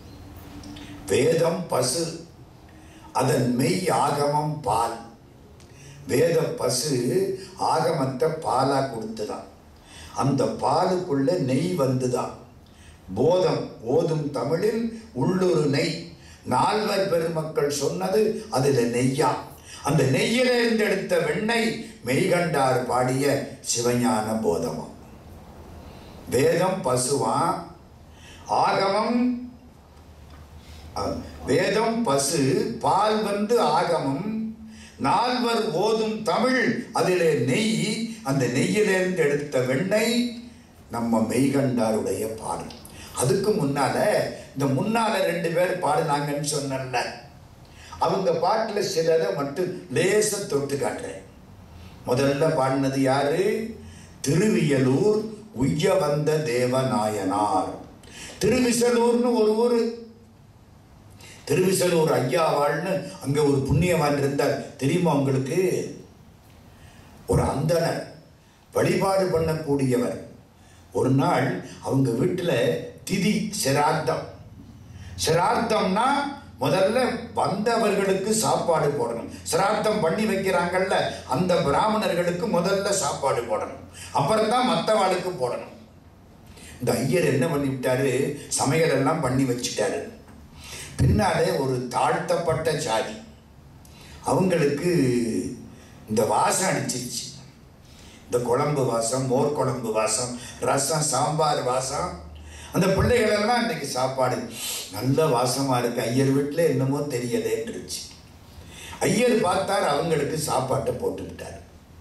S1: வேதம் பசு அதன் மெய் ஆகமம் பால் வேத பசு ஆகமத்தை பாலா கொடுத்துதான் அந்த பாலுக்குள்ள நெய் வந்துதான் போதம் ஓதும் தமிழில் உள்ளொரு நெய் நால்வர் பெருமக்கள் சொன்னது அதுல நெய்யா அந்த நெய்யிலிருந்து எடுத்த வெண்ணெய் மெய்கண்டார் பாடிய சிவஞான போதமம் வேதம் பசுவான் ஆகமம் அஹ், வேதம் பசு பால் வந்து ஆகமம் நால்வர் ஓதும் தமிழ் அதிலே நெய் அந்த நெய்யிலிருந்து எடுத்த வெண்ணெய் நம்ம மெய்கண்டாருடைய பாடல் அதுக்கு முன்னால இந்த முன்னால ரெண்டு பேர் பாடுனாங்கன்னு சொன்னல அவங்க பாட்டுல சிலரை மட்டும் லேச தொட்டு காட்டுறேன் முதல்ல பாடினது யாரு திருவியலூர் உய்ய வந்த தேவநாயனார் திருவிசலூர்னு ஒரு ஊர் திருவிசலூர் ஐயாவாள்னு அங்க ஒரு புண்ணியவான் இருந்தார் தெரியுமா உங்களுக்கு ஒரு அந்தனர் வழிபாடு பண்ணக்கூடியவர் ஒரு நாள் அவங்க வீட்டில் திதி சிரார்த்தம் சிரார்த்தம்னா முதல்ல வந்தவர்களுக்கு சாப்பாடு போடணும் சிரார்த்தம் பண்ணி வைக்கிறாங்கல்ல அந்த பிராமணர்களுக்கு முதல்ல சாப்பாடு போடணும் அப்புறம் தான் மற்றவாளுக்கு போடணும் இந்த ஐயர் என்ன பண்ணிவிட்டாரு சமையல் எல்லாம் பண்ணி வச்சுட்டாரு பின்னாலே ஒரு தாழ்த்தப்பட்ட ஜாதி அவங்களுக்கு இந்த வாசம் அடிச்சிருச்சு இந்த குழம்பு வாசம் மோர் குழம்பு வாசம் ரசம் சாம்பார் வாசம் அந்த பிள்ளைகளெல்லாம் இன்னைக்கு சாப்பாடு நல்ல வாசமா இருக்கு ஐயர் வீட்டில் என்னமோ தெரியலேன்றுச்சு ஐயர் பார்த்தார் அவங்களுக்கு சாப்பாட்டை போட்டு விட்டார்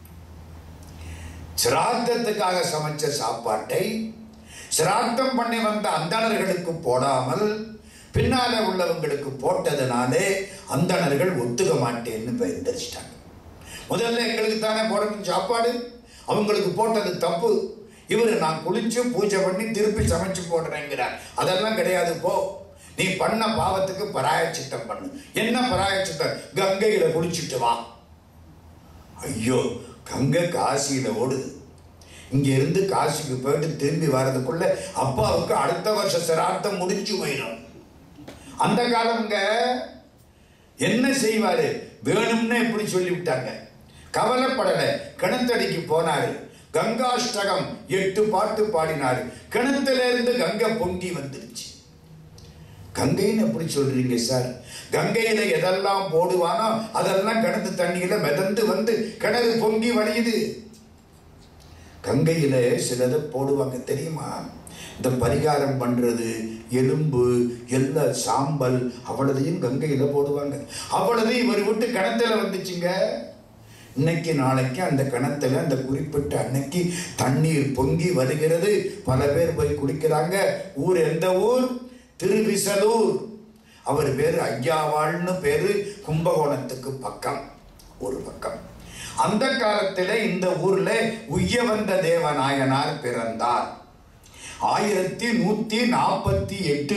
S1: சிராத்தத்துக்காக சமைச்ச சாப்பாட்டை சிராத்தம் பண்ணி வந்த அந்தணர்களுக்கு போடாமல் பின்னால உள்ளவங்களுக்கு போட்டதுனாலே அந்தணர்கள் ஒத்துக்க மாட்டேன்னு பெயர்ந்தரிச்சிட்டாங்க முதல்ல எங்களுக்கு தானே போடணும் சாப்பாடு அவங்களுக்கு போட்டது தப்பு இவர் நான் குளிச்சு பூஜை பண்ணி திருப்பி சமைச்சு போடுறேங்கிறார் அதெல்லாம் கிடையாது போ நீ பண்ண பாவத்துக்கு பராயச்சித்தம் பண்ணு என்ன பராயச்சித்தம் கங்கையில குளிச்சுட்டு வா ஐயோ கங்கை காசியில ஓடுது இங்க இருந்து காசிக்கு போயிட்டு திரும்பி வர்றதுக்குள்ள அப்பாவுக்கு அடுத்த வருஷ சிரார்த்தம் முடிச்சு போயிடும் அந்த காலம்ங்க என்ன செய்வாரு வேணும்னு எப்படி சொல்லிவிட்டாங்க கவலைப்படல கிணத்தடிக்கு போனாரு கங்காஷ்டகம் எட்டு பாட்டு பாடினாரு கிணத்துல இருந்து கங்கை பொங்கி வந்துருச்சு கங்கைன்னு எப்படி சொல்றீங்க சார் கங்கையில எதெல்லாம் போடுவானோ அதெல்லாம் கிணத்து தண்ணியில மிதந்து வந்து கிணறு பொங்கி வழியுது கங்கையில சிலது போடுவாங்க தெரியுமா இந்த பரிகாரம் பண்றது எலும்பு எல்லா சாம்பல் அவ்வளதையும் கங்கையில போடுவாங்க அவ்வளவு இவர் விட்டு கிணத்துல வந்துச்சுங்க இன்னைக்கு நாளைக்கு அந்த கிணத்துல அந்த குறிப்பிட்ட அன்னைக்கு தண்ணீர் பொங்கி வருகிறது பல பேர் போய் குடிக்கிறாங்க ஊர் எந்த ஊர் திருவிசலூர் அவர் பேரு ஐயாவாள்னு பேரு கும்பகோணத்துக்கு பக்கம் ஒரு பக்கம் அந்த காலத்துல இந்த ஊர்ல உய்யவந்த தேவநாயனார் பிறந்தார் ஆயிரத்தி நூத்தி நாற்பத்தி எட்டு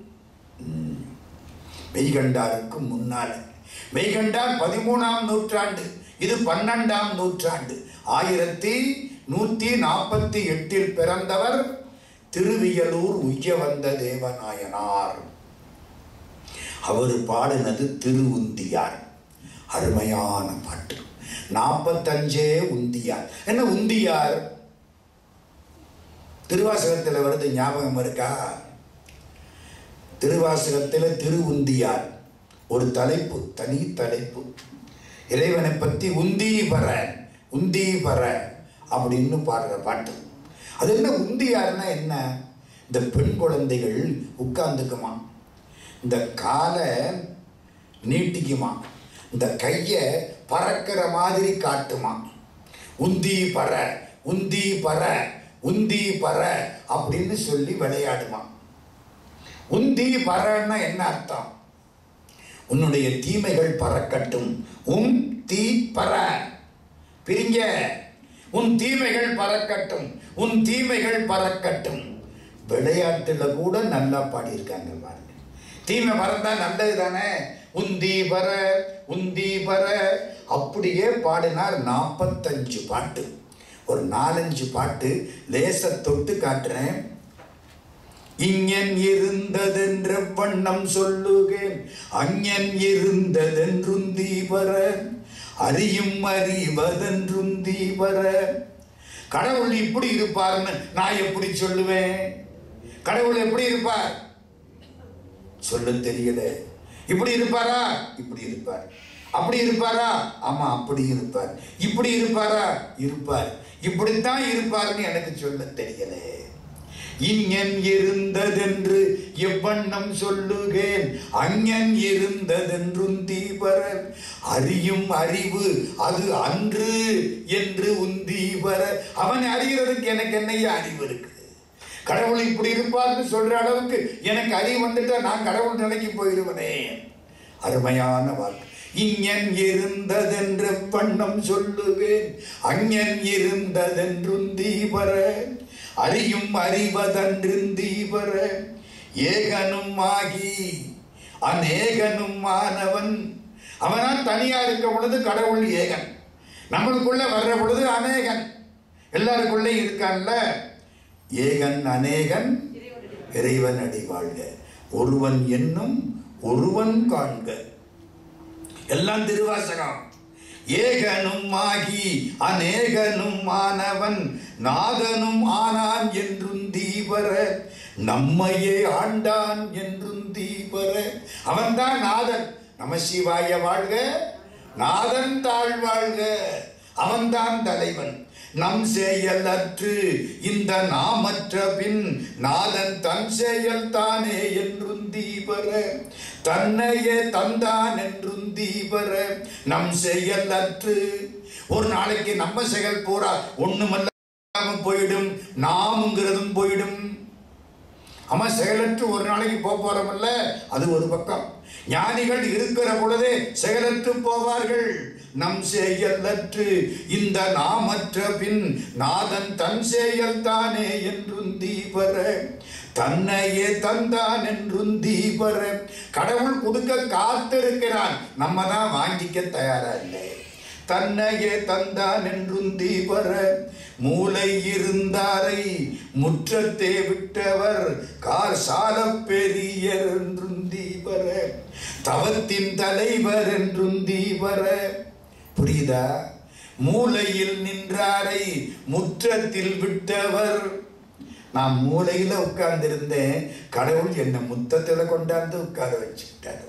S1: மெய்கண்டாருக்கு முன்னால மெய்கண்டார் பதிமூணாம் நூற்றாண்டு இது பன்னெண்டாம் நூற்றாண்டு ஆயிரத்தி நூத்தி நாற்பத்தி எட்டில் பிறந்தவர் திருவியலூர் உய்யவந்த தேவநாயனார் அவர் பாடினது திருவுந்தியார் அருமையான பாட்டு நாற்பத்தஞ்சே உந்தியார் என்ன உந்தியார் திருவாசகத்தில் வருது ஞாபகம் இருக்கா திருவாசகத்தில் திருவுந்தியார் ஒரு தலைப்பு தனி தலைப்பு இறைவனை பற்றி உந்தி பர உந்தி பர அப்படின்னு பாடுற பாட்டு அது என்ன உந்தியார்னா என்ன இந்த பெண் குழந்தைகள் உட்கார்ந்துக்குமா இந்த காலை நீட்டிக்குமா இந்த கையை பறக்கிற மாதிரி காட்டுமா உந்தி பற உந்தி பற உந்தி பற அப்படின்னு சொல்லி விளையாடுமா உந்தி பறன்னா என்ன அர்த்தம் உன்னுடைய தீமைகள் பறக்கட்டும் உம் தீ பற பிரிங்க உன் தீமைகள் பறக்கட்டும் உன் தீமைகள் பறக்கட்டும் விளையாட்டுல கூட நல்லா பாடியிருக்காங்க பாருங்க தீமை பறந்தா நல்லது தானே உந்தி பற உந்தி பற அப்படியே பாடினார் நாற்பத்தஞ்சு பாட்டு ஒரு நாலஞ்சு பாட்டு லேச தொட்டு காட்டுறேன் இங்கன் இருந்ததென்ற வண்ணம் சொல்லுகேன் அஞ்ஞன் இருந்ததென்றும் தீபர அறியும் அறிவதென்றும் தீபர கடவுள் இப்படி இருப்பார்னு நான் எப்படி சொல்லுவேன் கடவுள் எப்படி இருப்பார் சொல்ல தெரியல இப்படி இருப்பாரா இப்படி இருப்பார் அப்படி இருப்பாரா ஆமா அப்படி இருப்பார் இப்படி இருப்பாரா இருப்பார் இப்படித்தான் இருப்பார்னு எனக்கு சொல்ல தெரியல இங்கன் இருந்ததென்று எவ்வண்ணம் சொல்லுகேன் அஞ்ஞன் இருந்ததென்றும் தீபர அறியும் அறிவு அது அன்று என்று உந்தீபர அவன் அறிகிறதுக்கு எனக்கு என்னைய அறிவு இருக்கு கடவுள் இப்படி இருப்பார்னு சொல்ற அளவுக்கு எனக்கு அறிவு வந்துட்டா நான் கடவுள் நிலைக்கு போயிடுவனே அருமையான வாக்கு இங்கன் இருந்ததென்ற வண்ணம் சொல்லுவேன் அஞ்ஞன் இருந்ததென்றும் தீபர அறியும் அறிவதன்றும் தீபர ஏகனும் ஆகி அநேகனும் ஆனவன் அவனா தனியா இருக்க பொழுது கடவுள் ஏகன் நம்மளுக்குள்ள வர்ற பொழுது அநேகன் எல்லாருக்குள்ளே இருக்கான்ல ஏகன் அநேகன் இறைவன் அடி வாழ்க ஒருவன் என்னும் ஒருவன் காண்க எல்லாம் திருவாசகம் ஏகனும் ஆகி அநேகனும் ஆனவன் நாதனும் ஆனான் என்றும் தீபர நம்மையே ஆண்டான் என்றும் தீபர அவன்தான் நாதன் நம சிவாய வாழ்க நாதன் தாழ் வாழ்க அவன்தான் தலைவன் நம் செயல் அற்று இந்த நாமற்ற பின் நாதன் தன் செயல் தானே என்றும் தீபர தன்னையே தந்தான் என்றும் தீபர நம் செயல் அற்று ஒரு நாளைக்கு நம்ம செயல் பூரா ஒண்ணுமல்லாம போயிடும் நாமுங்கிறதும் போயிடும் ஆமா செயலற்று ஒரு நாளைக்கு போக போறோம்ல அது ஒரு பக்கம் ஞானிகள் இருக்கிற பொழுதே செயலற்று போவார்கள் நம் செயலற்று இந்த நாமற்ற பின் நாதன் தன் செயல் தானே என்றும் தீபர தன்னையே தந்தான் என்றும் தீபர கடவுள் கொடுக்க காத்திருக்கிறான் நம்ம தான் வாங்கிக்க தயாரா இல்லை தன்னையே தந்தான் என்றும் தீபர மூளை இருந்தாரை முற்றத்தே விட்டவர் கார் சால பெரியர் என்றும் தீபர தவத்தின் தலைவர் என்றும் தீபர புரியுதா மூலையில் நின்றாரை முற்றத்தில் விட்டவர் நான் மூலையில உட்கார்ந்திருந்தேன் கடவுள் என்னை முத்தத்துல கொண்டாந்து உட்கார வச்சுக்கிட்டாரு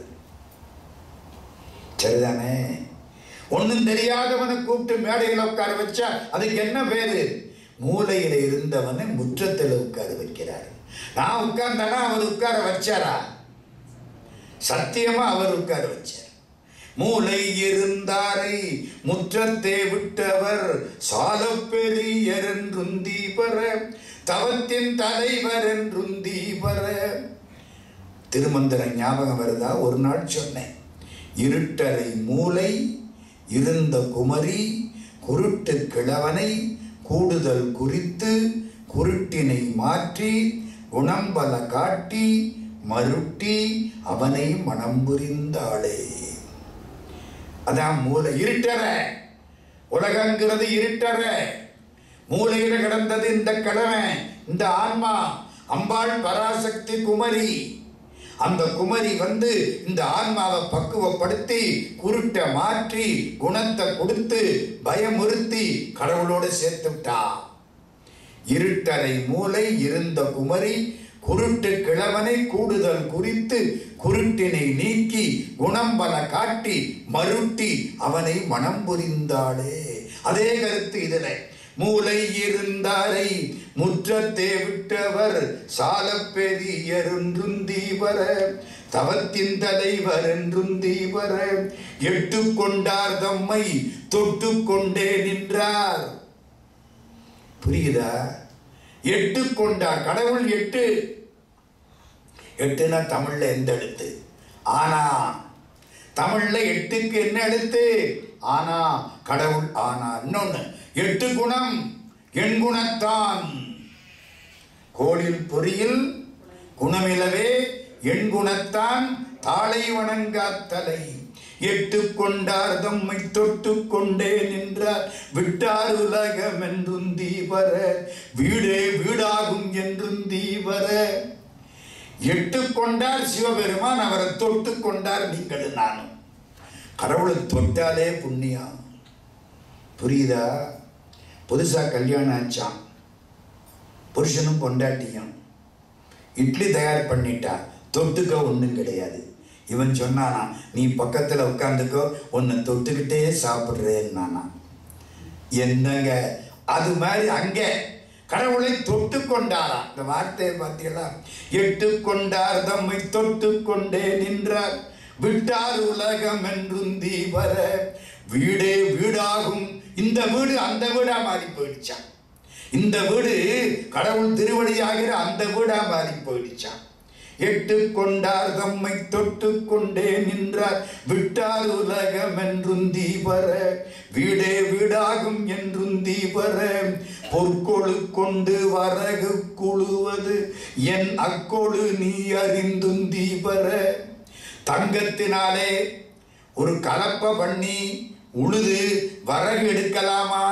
S1: சரிதானே ஒண்ணும் தெரியாதவனை கூப்பிட்டு மேடையில உட்கார வச்சா அதுக்கு என்ன பேரு மூலையில இருந்தவனை முற்றத்துல உட்கார வைக்கிறாரு நான் உட்கார்ந்தனா அவர் உட்கார வச்சாரா சத்தியமா அவர் உட்கார வச்சார் மூளை இருந்தாரை முற்றத்தே விட்டவர் சால பெரியர் என்றும் தீபர தவத்தின் தலைவர் என்றும் தீபர திருமந்திரம் ஞாபகம் வருதா ஒரு நாள் சொன்னேன் இருட்டறை மூளை இருந்த குமரி குருட்டு கிழவனை கூடுதல் குறித்து குருட்டினை மாற்றி குணம்பல காட்டி மருட்டி அவனை மனம் புரிந்தாளே அதான் மூளை இருட்டற உலகங்கிறது இருட்டற மூளையில கிடந்தது இந்த கிழமை இந்த ஆன்மா அம்பாள் பராசக்தி குமரி அந்த குமரி வந்து இந்த ஆன்மாவை பக்குவப்படுத்தி குருட்டை மாற்றி குணத்தை கொடுத்து பயமுறுத்தி கடவுளோட சேர்த்து விட்டா இருட்டறை மூளை இருந்த குமரி குருட்டு கிழவனை கூடுதல் குறித்து குருட்டினை நீக்கி குணம் பல காட்டி மருட்டி அவனை மனம் புரிந்தாளே அதே கருத்து இதுல மூலை இருந்தாரை முற்றத்தே விட்டவர் சால பெரியருன்றும் தீவர தவத்தின் தலைவர் என்றும் தீவர எட்டு கொண்டார் தம்மை தொட்டு கொண்டே நின்றார் புரியுதா எட்டு கொண்டார் கடவுள் எட்டு எட்டுனா தமிழ்ல எந்த எழுத்து ஆனா தமிழ்ல எட்டுக்கு என்ன எழுத்து ஆனா கடவுள் ஆனா இன்னொன்னு எட்டு குணம் எண் குணத்தான் கோளில் பொறியில் குணமிலவே எண் குணத்தான் தாளை வணங்காத்தலை எட்டு கொண்டார் தம்மை தொட்டு கொண்டே நின்றார் விட்டார் உலகம் என்றும் தீவர வீடே வீடாகும் என்றும் தீவர எட்டு கொண்டார் சிவபெருமான் அவரை தொட்டு கொண்டார் நீங்கள் நானும் கடவுளை தொட்டாலே புண்ணியம் புரியுதா புதுசா கல்யாணம் ஆச்சான் புருஷனும் பொண்டாட்டியும் இட்லி தயார் பண்ணிட்டா தொட்டுக்க ஒன்றும் கிடையாது இவன் சொன்னானா நீ பக்கத்தில் உட்காந்துக்கோ உன்னை தொட்டுக்கிட்டே சாப்பிட்றேன்னானா என்னங்க அது மாதிரி அங்கே கடவுளை தொட்டு கொண்டாரா இந்த வார்த்தையை பார்த்தீங்களா எட்டு கொண்டார் தம்மை தொட்டு கொண்டே நின்றார் விட்டார் உலகம் என்றும் தீவர வீடே வீடாகும் இந்த வீடு அந்த வீடா மாறி போயிடுச்சான் இந்த வீடு கடவுள் திருவடியாகிற அந்த வீடா மாறி போயிடுச்சான் எட்டு கொண்டார் தம்மை தொட்டு கொண்டே நின்றார் விட்டார் உலகம் என்றும் தீபர வீடே வீடாகும் என்றும் தீபர பொற்கொழு கொண்டு வரகு குழுவது என் அக்கொழு நீ அறிந்தும் தீபர தங்கத்தினாலே ஒரு கலப்பை பண்ணி உழுது வரகு எடுக்கலாமா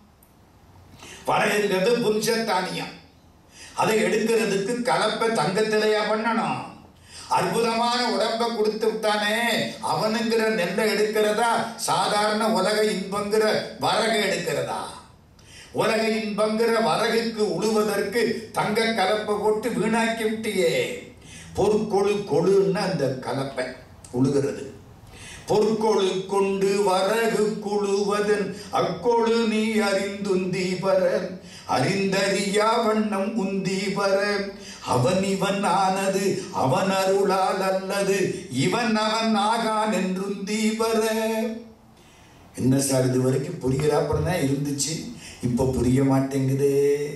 S1: வரகுங்கிறது புருஷத்தானியம் அதை எடுக்கிறதுக்கு கலப்பை தங்கத்திலையா பண்ணணும் அற்புதமான உடம்ப கொடுத்து விட்டானே அவனுங்கிற நெல்லை எடுக்கிறதா சாதாரண உலக இன்பங்கிற வரகை எடுக்கிறதா உலக இன்பங்கிற வரகுக்கு உழுவதற்கு தங்க கலப்பை போட்டு வீணாக்கி விட்டியே பொற்கொழு கொழுன்னு அந்த கலப்பை உழுகிறது பொற்கொழு கொண்டு வரகு குழுவதன் அக்கொழு நீ அறிந்துந்தீபர அறிந்தறியா வண்ணம் உந்தீபர அவன் இவன் ஆனது அவன் அருளால் அல்லது இவன் அவன் ஆகான் என்றும் தீபர என்ன சார் இது வரைக்கும் புரிகிறாப்படம் தான் இருந்துச்சு இப்ப புரிய மாட்டேங்குதே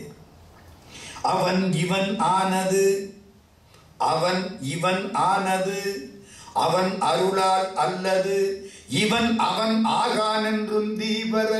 S1: அவன் இவன் ஆனது அவன் இவன் ஆனது அவன் அருளால் அல்லது இவன் அவன் ஆகான் என்றும் தீபர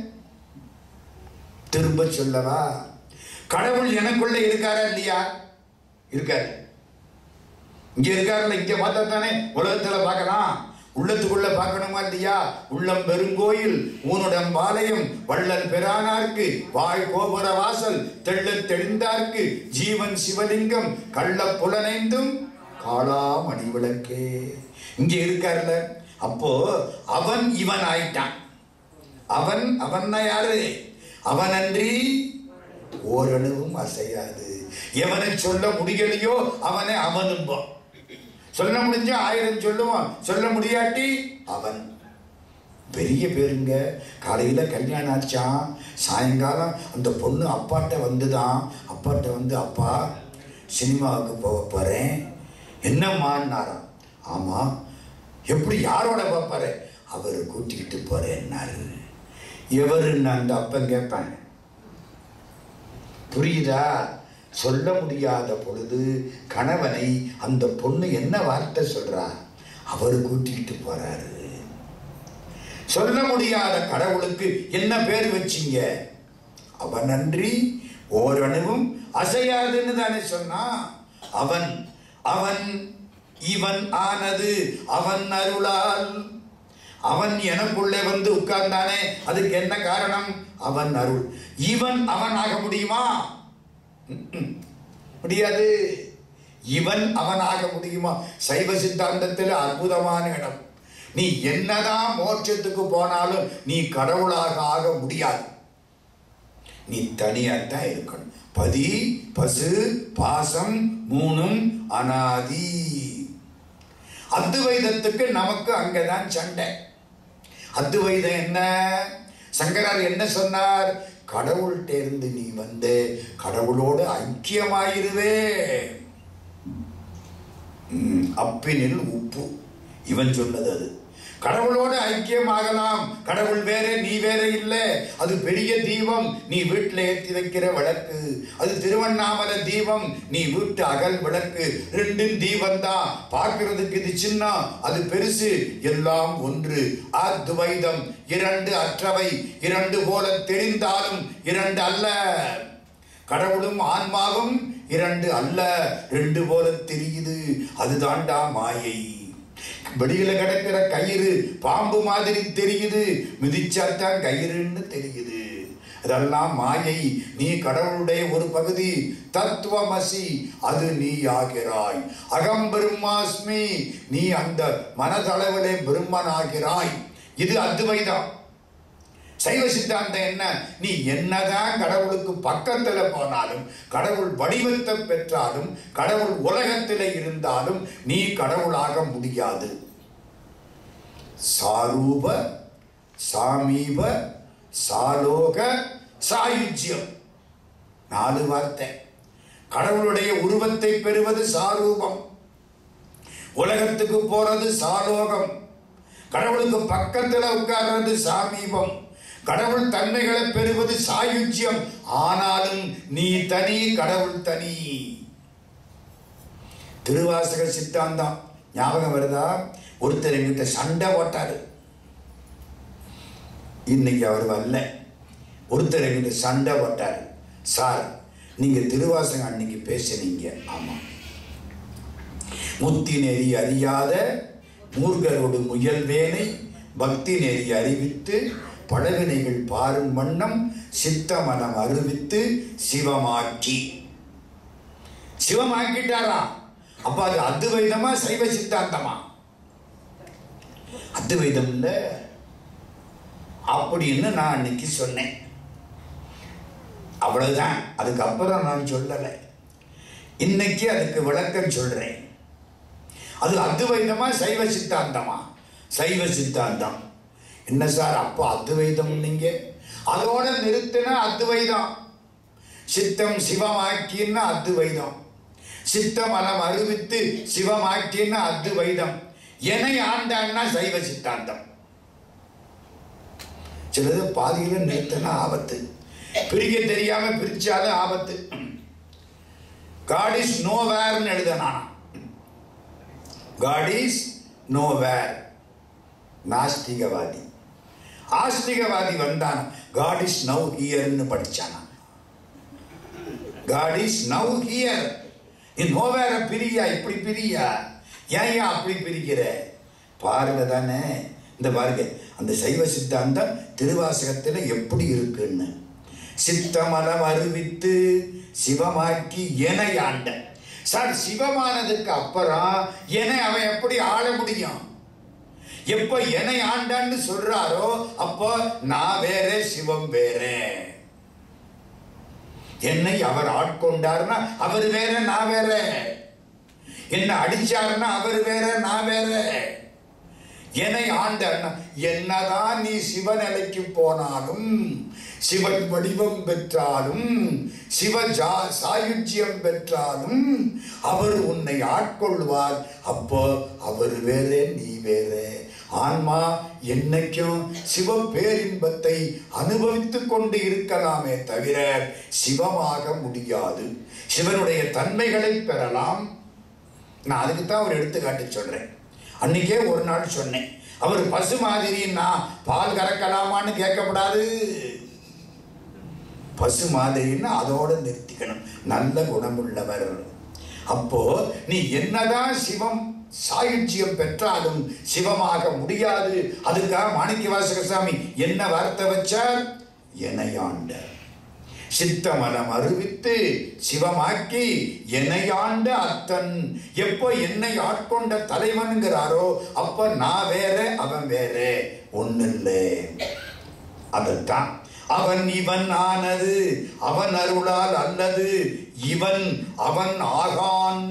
S1: திரும்ப சொல்லவா கடவுள் எனக்குள்ள இருக்காரா இல்லையா இருக்காரு இங்க இருக்காருல்ல இங்க பார்த்தா தானே உலகத்துல பார்க்கலாம் உள்ளத்துக்குள்ள பார்க்கணுமா இல்லையா உள்ளம் பெருங்கோயில் ஊனுடம் பாளையம் வள்ளல் பெறானார்க்கு வாய் கோபுர வாசல் தெள்ளத் தெளிந்தார்க்கு ஜீவன் சிவலிங்கம் கள்ள புலனைந்தும் காளா மணி விளக்கே இங்க இருக்கார்ல அப்போ அவன் இவன் ஆயிட்டான் அவன் அவன் யாரு அவனன்றி ஓரளவும் அசையாது எவனை சொல்ல முடியலையோ அவனை அவனும்போம் சொல்ல முடிஞ்சா ஆயிரம் சொல்லுவான் சொல்ல முடியாட்டி அவன் பெரிய பேருங்க காலையில் கல்யாணம் ஆச்சான் சாயங்காலம் அந்த பொண்ணு அப்பாட்ட வந்துதான் அப்பாட்ட வந்து அப்பா சினிமாவுக்கு போக போகிறேன் என்னம்மான்னாராம் ஆமாம் எப்படி யாரோட பார்ப்பாரு அவர் கூட்டிக்கிட்டு போகிறேன்னாரு எவருன்னு அந்த அப்பன் கேட்பேன் புரியுதா சொல்ல முடியாத பொழுது கணவனை அந்த பொண்ணு என்ன வார்த்தை சொல்றா அவர் கூட்டிக்கிட்டு போறாரு சொல்ல முடியாத கடவுளுக்கு என்ன பேர் வச்சீங்க அவன் நன்றி ஓரணுவும் அசையாதுன்னு தானே சொன்னா அவன் அவன் இவன் ஆனது அவன் அருளால் அவன் எனக்குள்ளே வந்து உட்கார்ந்தானே அதுக்கு என்ன காரணம் அவன் அருள் இவன் அவன் ஆக முடியுமா ம்ம். முடியாது இவன் அவனாக முடியுமா சைவ சித்தாந்தத்தில் அற்புதமான இடம் நீ என்னதான் மோட்சத்துக்கு போனாலும் நீ கடவுளாக ஆக முடியாது நீ தனியாத்தான் இருக்கணும் பதி பசு பாசம் மூணும் அனாதி அத்துவைதத்துக்கு நமக்கு அங்கதான் சண்டை அத்துவைதம் என்ன சங்கரார் என்ன சொன்னார் கடவுள்கிட்ட இருந்து நீ வந்து கடவுளோடு ஐக்கியமாயிருவே ம், அப்பினில் உப்பு இவன் சொன்னது அது கடவுளோடு ஐக்கியமாகலாம் கடவுள் வேற நீ வேற இல்லை அது பெரிய தீபம் நீ வீட்டில் ஏற்றி வைக்கிற விளக்கு அது திருவண்ணாமலை தீபம் நீ வீட்டு அகல் விளக்கு ரெண்டும் தீபம் தான் பார்க்கிறதுக்கு இது சின்ன அது பெருசு எல்லாம் ஒன்று அத்வைதம் இரண்டு அற்றவை இரண்டு போல தெரிந்தாலும் இரண்டு அல்ல கடவுளும் ஆன்மாவும் இரண்டு அல்ல ரெண்டு போல தெரியுது அதுதான்டா மாயை வெளியில கிடக்கிற கயிறு பாம்பு மாதிரி தெரியுது மிதிச்சாத்தான் கயிறுன்னு தெரியுது அதெல்லாம் மாயை நீ கடவுளுடைய ஒரு பகுதி தத்துவமசி அது நீ ஆகிறாய் அகம் பிரம்மாஸ்மி நீ அந்த மனதளவிலே பிரம்மனாகிறாய் இது அத்வைதம் சைவ சித்தாந்தம் என்ன நீ என்னதான் கடவுளுக்கு பக்கத்துல போனாலும் கடவுள் வடிவத்தை பெற்றாலும் கடவுள் உலகத்தில் இருந்தாலும் நீ கடவுளாக முடியாது சாரூப சாமீப சாலோக சாயுஜ்யம் நாலு வார்த்தை கடவுளுடைய உருவத்தை பெறுவது சாரூபம் உலகத்துக்கு போறது சாலோகம் கடவுளுக்கு பக்கத்துல உட்கார்றது சாமீபம் கடவுள் தன்மைகளை பெறுவது சாயுஜ்யம் ஆனாலும் நீ தனி கடவுள் தனி திருவாசக சித்தாந்தம் ஞாபகம் வருதா ஒருத்தர் எங்கிட்ட சண்டை போட்டாரு இன்னைக்கு அவர் வரல ஒருத்தர் எங்கிட்ட சண்டை போட்டாரு சார் நீங்க திருவாசகம் அன்னைக்கு பேசுனீங்க ஆமா முத்தி நெறி அறியாத மூர்கரோடு முயல்வேனை பக்தி நெறி அறிவித்து பழவினைகள் பாரும் வண்ணம் சித்தமனம் அறிவித்து சிவமாக்கி சிவமாக்கிட்டாரா அப்ப அது அத்வைதமா சைவ சித்தாந்தமா அத்வைதம் இல்ல அப்படின்னு நான் அன்னைக்கு சொன்னேன் அவ்வளவுதான் அதுக்கப்புறம் நான் சொல்லலை இன்னைக்கு அதுக்கு விளக்கம் சொல்றேன் அது அத்வைதமா சைவ சித்தாந்தமா சைவ சித்தாந்தம் என்ன சார் அப்போ அத்வைதம் நீங்க அதோட நிறுத்தின அத்வைதம் சித்தம் சிவமாக்கின்னு அத்வைதம் சித்த மனம் அறிவித்து சிவமாக்கின்னு அத்வைதம் எனை ஆண்டான்னா சைவ சித்தாந்தம் சிலது பாதியில நிறுத்தின ஆபத்து பிரிக்க தெரியாம பிரிச்சாலும் ஆபத்து காட் இஸ் நோவேர்னு எழுதனானா காட் இஸ் நோவேர் நாஸ்திகவாதி ஆஸ்திகவாதி வந்தான் காட் இஸ் நவ் ஹியர்னு படிச்சானா காட் இஸ் நவ் ஹியர் நீ நோவேர பிரியா இப்படி பிரியா ஏன் ஏன் அப்படி பிரிக்கிற பாருங்க தானே இந்த பாருங்க அந்த சைவ சித்தாந்தம் திருவாசகத்தில் எப்படி இருக்குன்னு சித்தமலம் அறிவித்து சிவமாக்கி என ஆண்ட சார் சிவமானதுக்கு அப்புறம் என்னை அவன் எப்படி ஆள முடியும் எப்ப என்னை ஆண்டான்னு சொல்றாரோ அப்போ நான் வேற சிவம் வேற என்னை அவர் ஆட்கொண்டார்னா அவர் வேற நான் வேற என்ன அடிச்சாருன்னா அவர் வேற நான் வேற என்னை ஆண்டார்னா என்னதான் நீ சிவநிலைக்கு போனாலும் சிவன் வடிவம் பெற்றாலும் சிவ ஜா சாயுஜ்யம் பெற்றாலும் அவர் உன்னை ஆட்கொள்வார் அப்போ அவர் வேற நீ வேற ஆன்மா என்னைக்கும் சிவ பேரின்பத்தை அனுபவித்துக் கொண்டு இருக்கலாமே தவிர சிவமாக முடியாது சிவனுடைய தன்மைகளை பெறலாம் நான் அதுக்கு தான் ஒரு எடுத்துக்காட்டு சொல்றேன் அன்னைக்கே ஒரு நாள் சொன்னேன் அவர் பசு மாதிரின்னா பால் கறக்கலாமான்னு கேட்கக்கூடாது பசு மாதிரின்னா அதோட நிறுத்திக்கணும் நல்ல குணமுள்ளவர் அப்போ நீ என்னதான் சிவம் சாயுஜ்யம் பெற்றாலும் சிவமாக முடியாது அதுக்காக மாணிக்க வாசகசாமி என்ன வார்த்தை வச்சார் எனையாண்ட சித்தமலம் அறிவித்து சிவமாக்கி என்னையாண்ட அத்தன் எப்போ என்னை ஆட்கொண்ட தலைவனுங்கிறாரோ அப்ப நான் வேற அவன் வேற ஒண்ணு இல்லை அதைத்தான் அவன் இவன் ஆனது அவன் அருளால் அல்லது இவன் அவன் ஆகான்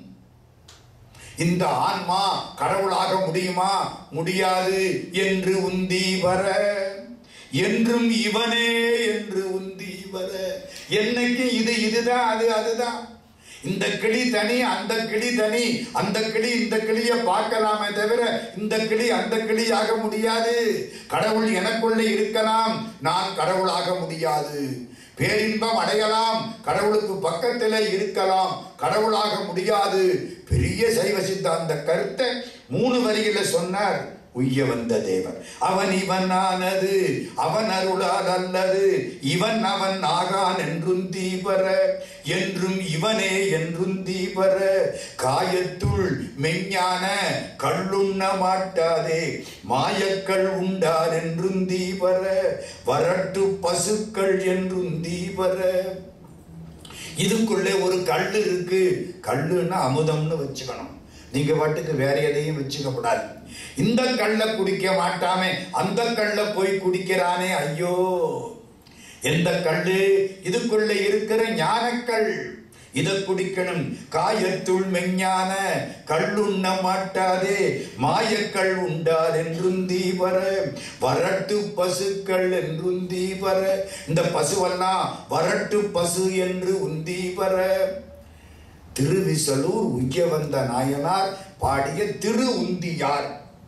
S1: இந்த ஆன்மா கடவுளாக முடியுமா முடியாது என்று உந்தி வர என்றும் இவனே என்று உந்தி வர என்னைக்கு இது இதுதான் அது அதுதான் இந்த கிளி தனி அந்த கிளி தனி அந்த கிளி இந்த கிளியை பார்க்கலாமே தவிர இந்த கிளி அந்த கிளி ஆக முடியாது கடவுள் எனக்குள்ளே இருக்கலாம் நான் கடவுளாக முடியாது பேரின்பம் அடையலாம் கடவுளுக்கு பக்கத்தில் இருக்கலாம் கடவுளாக முடியாது பெரிய சைவ சித்தாந்த கருத்தை மூணு வரியில சொன்னார் உய்ய வந்த தேவன் அவன் இவன் ஆனது அவன் அருளால் அல்லது இவன் அவன் ஆகான் என்றும் தீபர என்றும் இவனே என்றும் தீபர காயத்துள் மெஞ்ஞான கள்ளுண்ண மாட்டாதே மாயக்கள் உண்டார் என்றும் தீபர வரட்டு பசுக்கள் என்றும் தீபர இதுக்குள்ளே ஒரு கல் இருக்கு கல்லுன்னா அமுதம்னு வச்சுக்கணும் நீங்க பாட்டுக்கு வேற எதையும் வச்சுக்கப்படாது இந்த கல்லை குடிக்க மாட்டாமே அந்த கல்லை போய் குடிக்கிறானே ஐயோ எந்த கல்லு இதுக்குள்ள இருக்கிற ஞானக்கல் இதை குடிக்கணும் காயத்துள் மெஞ்ஞான கள்ளுண்ண மாட்டாதே மாயக்கள் உண்டால் என்றும் தீபர வரட்டு பசுக்கள் என்றும் தீபர இந்த பசுவெல்லாம் வரட்டு பசு என்று உந்தீபர திருவிசலூர் உய்ய வந்த நாயனார் பாடிய திரு உந்தியார்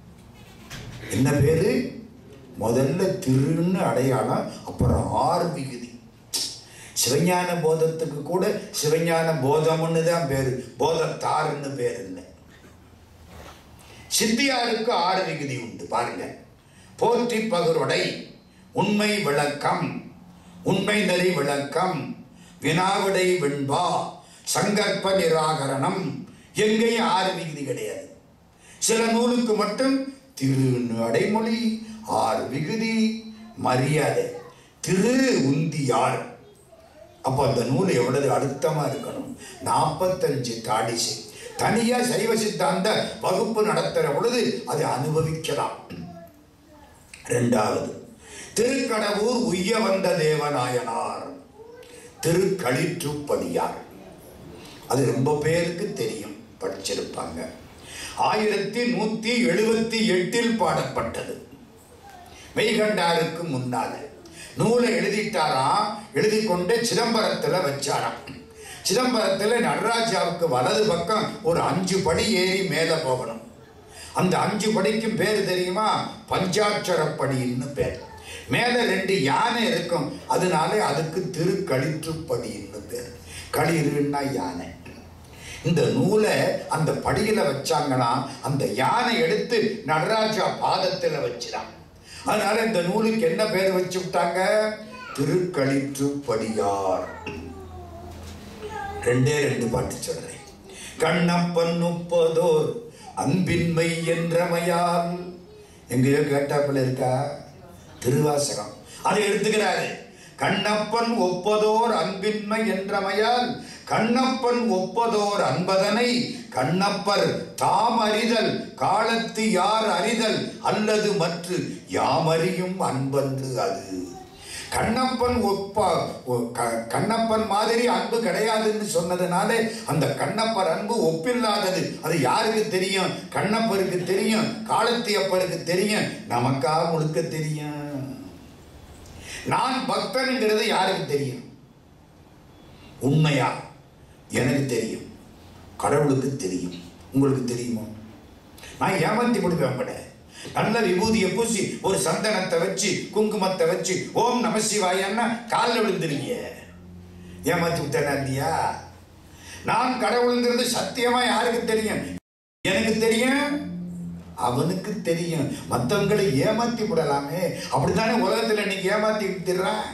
S1: என்ன பேரு முதல்ல திருன்னு அடையாளம் அப்புறம் ஆறு விகுதி சிவஞான போதத்துக்கு கூட சிவஞான போதம்னு தான் பேரு போதத்தாருன்னு பேர் இல்லை சித்தியாருக்கு ஆறு விகுதி உண்டு பாருங்க போற்றி பகருடை உண்மை விளக்கம் உண்மை நெறி விளக்கம் வினாவிடை வெண்பா சங்கற்ப நிராகரணம் எங்கேயும் ஆறு விகுதி கிடையாது சில நூலுக்கு மட்டும் திரு அடைமொழி ஆறு விகுதி மரியாதை திரு உந்தியார் அப்போ அந்த நூல் எவ்வளவு அழுத்தமா இருக்கணும் நாற்பத்தஞ்சு தாடிசை தனியா சைவ சித்தாந்த வகுப்பு நடத்துற பொழுது அதை அனுபவிக்கலாம் ரெண்டாவது திருக்கடவுர் உய்ய வந்த தேவநாயனார் திருக்களிற்றுப்படியார் அது ரொம்ப பேருக்கு தெரியும் படிச்சிருப்பாங்க ஆயிரத்தி நூத்தி எழுபத்தி எட்டில் பாடப்பட்டது மெய்கண்டாருக்கு முன்னால நூலை எழுதிட்டாராம் எழுதி கொண்டு சிதம்பரத்துல வச்சாராம் சிதம்பரத்துல நடராஜாவுக்கு வலது பக்கம் ஒரு அஞ்சு படி ஏறி மேலே போகணும் அந்த அஞ்சு படிக்கும் பேர் தெரியுமா பஞ்சாட்சரப்படின்னு பேர் மேலே ரெண்டு யானை இருக்கும் அதனால அதுக்கு திருக்களிற்றுப்படின்னு பேர் களிறுன்னா யானை இந்த நூலை அந்த படியில வச்சாங்கன்னா அந்த யானை எடுத்து நடராஜா பாதத்துல வச்சிடான் அதனால இந்த நூலுக்கு என்ன பேர் வச்சு விட்டாங்க திருக்களிற்றுப்படியார் ரெண்டே ரெண்டு பாட்டு சொல்றேன் கண்ணப்பன் முப்பதோர் அன்பின்மை என்றமையால் எங்கேயோ கேட்டாப்புல இருக்கா திருவாசகம் அதை எடுத்துக்கிறாரு கண்ணப்பன் ஒப்பதோர் அன்பின்மை என்றமையால் கண்ணப்பன் ஒப்பதோர் அன்பதனை கண்ணப்பர் தாம் அறிதல் காலத்து யார் அறிதல் அல்லது மற்று யாமறியும் அன்பன்று அது கண்ணப்பன் ஒப்பா ஒ- க- கண்ணப்பன் மாதிரி அன்பு கிடையாதுன்னு சொன்னதுனாலே அந்த கண்ணப்பர் அன்பு ஒப்பில்லாதது அது யாருக்கு தெரியும் கண்ணப்பருக்கு தெரியும் காலத்தியப்பருக்கு தெரியும் நமக்கா முழுக்க தெரியும் நான் பக்தனுங்கிறது யாருக்கு தெரியும் உண்மையா எனக்கு தெரியும் கடவுளுக்கு தெரியும் உங்களுக்கு தெரியுமா நான் ஏமாத்தி முடிப்பேன் பட நல்ல விபூதியை பூசி ஒரு சந்தனத்தை வச்சு குங்குமத்தை வச்சு ஓம் நம சிவாயன்னா காலில் விழுந்துருவீங்க ஏமாத்தி விட்டேனா இல்லையா நான் கடவுளுங்கிறது சத்தியமா யாருக்கு தெரியும் எனக்கு தெரியும் அவனுக்கு தெரியும் மற்றவங்களை ஏமாத்தி விடலாமே அப்படித்தானே உலகத்துல இன்னைக்கு ஏமாத்தி விட்டுறான்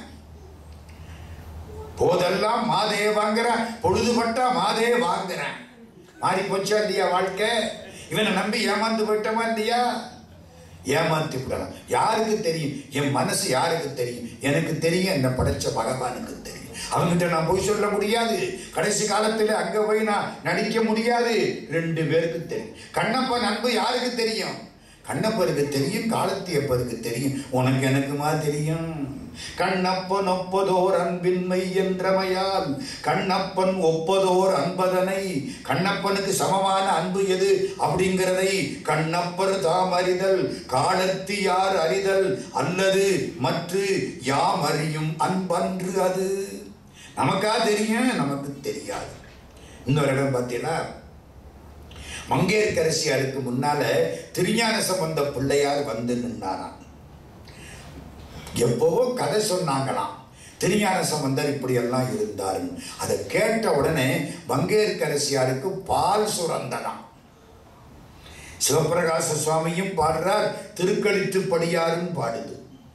S1: போதெல்லாம் மாதே வாங்குறேன் பொழுதுபட்டா மாதே வாங்குறேன் மாறி போச்சா இல்லையா வாழ்க்கை இவனை நம்பி ஏமாந்து போயிட்டோமா இல்லையா ஏமாத்தி விடலாம் யாருக்கு தெரியும் என் மனசு யாருக்கு தெரியும் எனக்கு தெரியும் என்ன படைச்ச பகவானுக்கு தெரியும் அவன்கிட்ட நான் போய் சொல்ல முடியாது கடைசி காலத்துல அங்க போய் நான் நடிக்க முடியாது ரெண்டு பேருக்கு தெரியும் கண்ணப்பன் அன்பு யாருக்கு தெரியும் கண்ணப்பருக்கு தெரியும் காலத்தியப்பருக்கு தெரியும் உனக்கு எனக்குமா தெரியும் கண்ணப்பன் ஒப்பதோர் அன்பின்மை என்றமையால் கண்ணப்பன் ஒப்பதோர் அன்பதனை கண்ணப்பனுக்கு சமமான அன்பு எது அப்படிங்கிறதை கண்ணப்பர் தாம் அறிதல் காலத்து யார் அறிதல் அல்லது மற்ற யாம் அறியும் அன்பன்று அது நமக்கா தெரியும் நமக்கு தெரியாது இன்னொரு இடம் பார்த்தீங்கன்னா மங்கையர்கரசியாருக்கு முன்னால திருஞான சம்பந்த பிள்ளையார் வந்து நின்றாராம் எப்பவோ கதை சொன்னாங்களாம் திருஞான சம்பந்தர் இப்படியெல்லாம் இருந்தாருன்னு அதை கேட்ட உடனே மங்கையர்கரசியாருக்கு பால் சுரந்ததாம் சிவபிரகாச சுவாமியும் பாடுறார் திருக்களித்துப்படியாரும் பாடுது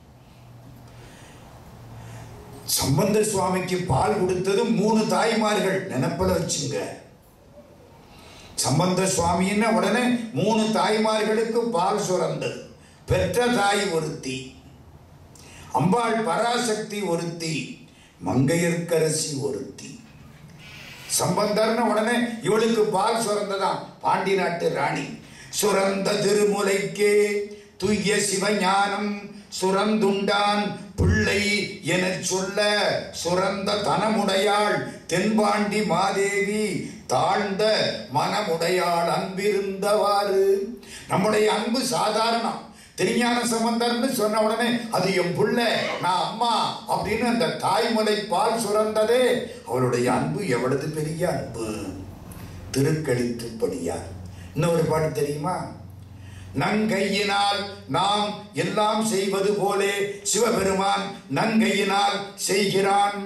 S1: சம்பந்த சுவாமிக்கு பால் கொடுத்தது மூணு தாய்மார்கள் நினப்பில் வச்சுங்க சம்பந்த சுவாமின்னா உடனே மூணு தாய்மார்களுக்கு பால் சுரந்தது பெற்ற தாய் ஒருத்தி அம்பாள் பராசக்தி ஒருத்தி மங்கையர்க்கரசி ஒருத்தி சம்பந்தர்னு உடனே இவளுக்கு பால் சுரந்ததாம் பாண்டி நாட்டு ராணி சுரந்த திருமுலைக்கே துய்ய சிவஞானம் சுரந்துண்டான் பிள்ளை எனச் சொல்ல சுரந்த தனமுடையாள் தென்பாண்டி மாதேவி தாழ்ந்த மனமுடையாள் அன்பிருந்தவாறு நம்முடைய அன்பு சாதாரணம் திருஞான சம்பந்தர்னு சொன்ன உடனே அது என் புள்ள நான் அம்மா அப்படின்னு அந்த தாய்மலை பால் சுரந்ததே அவருடைய அன்பு எவ்வளவு பெரிய அன்பு திருக்கழித்துப்படியார் இன்னொரு பாட்டு தெரியுமா நங்கையினால் நாம் எல்லாம் செய்வது போலே சிவபெருமான் நங்கையினால் செய்கிறான்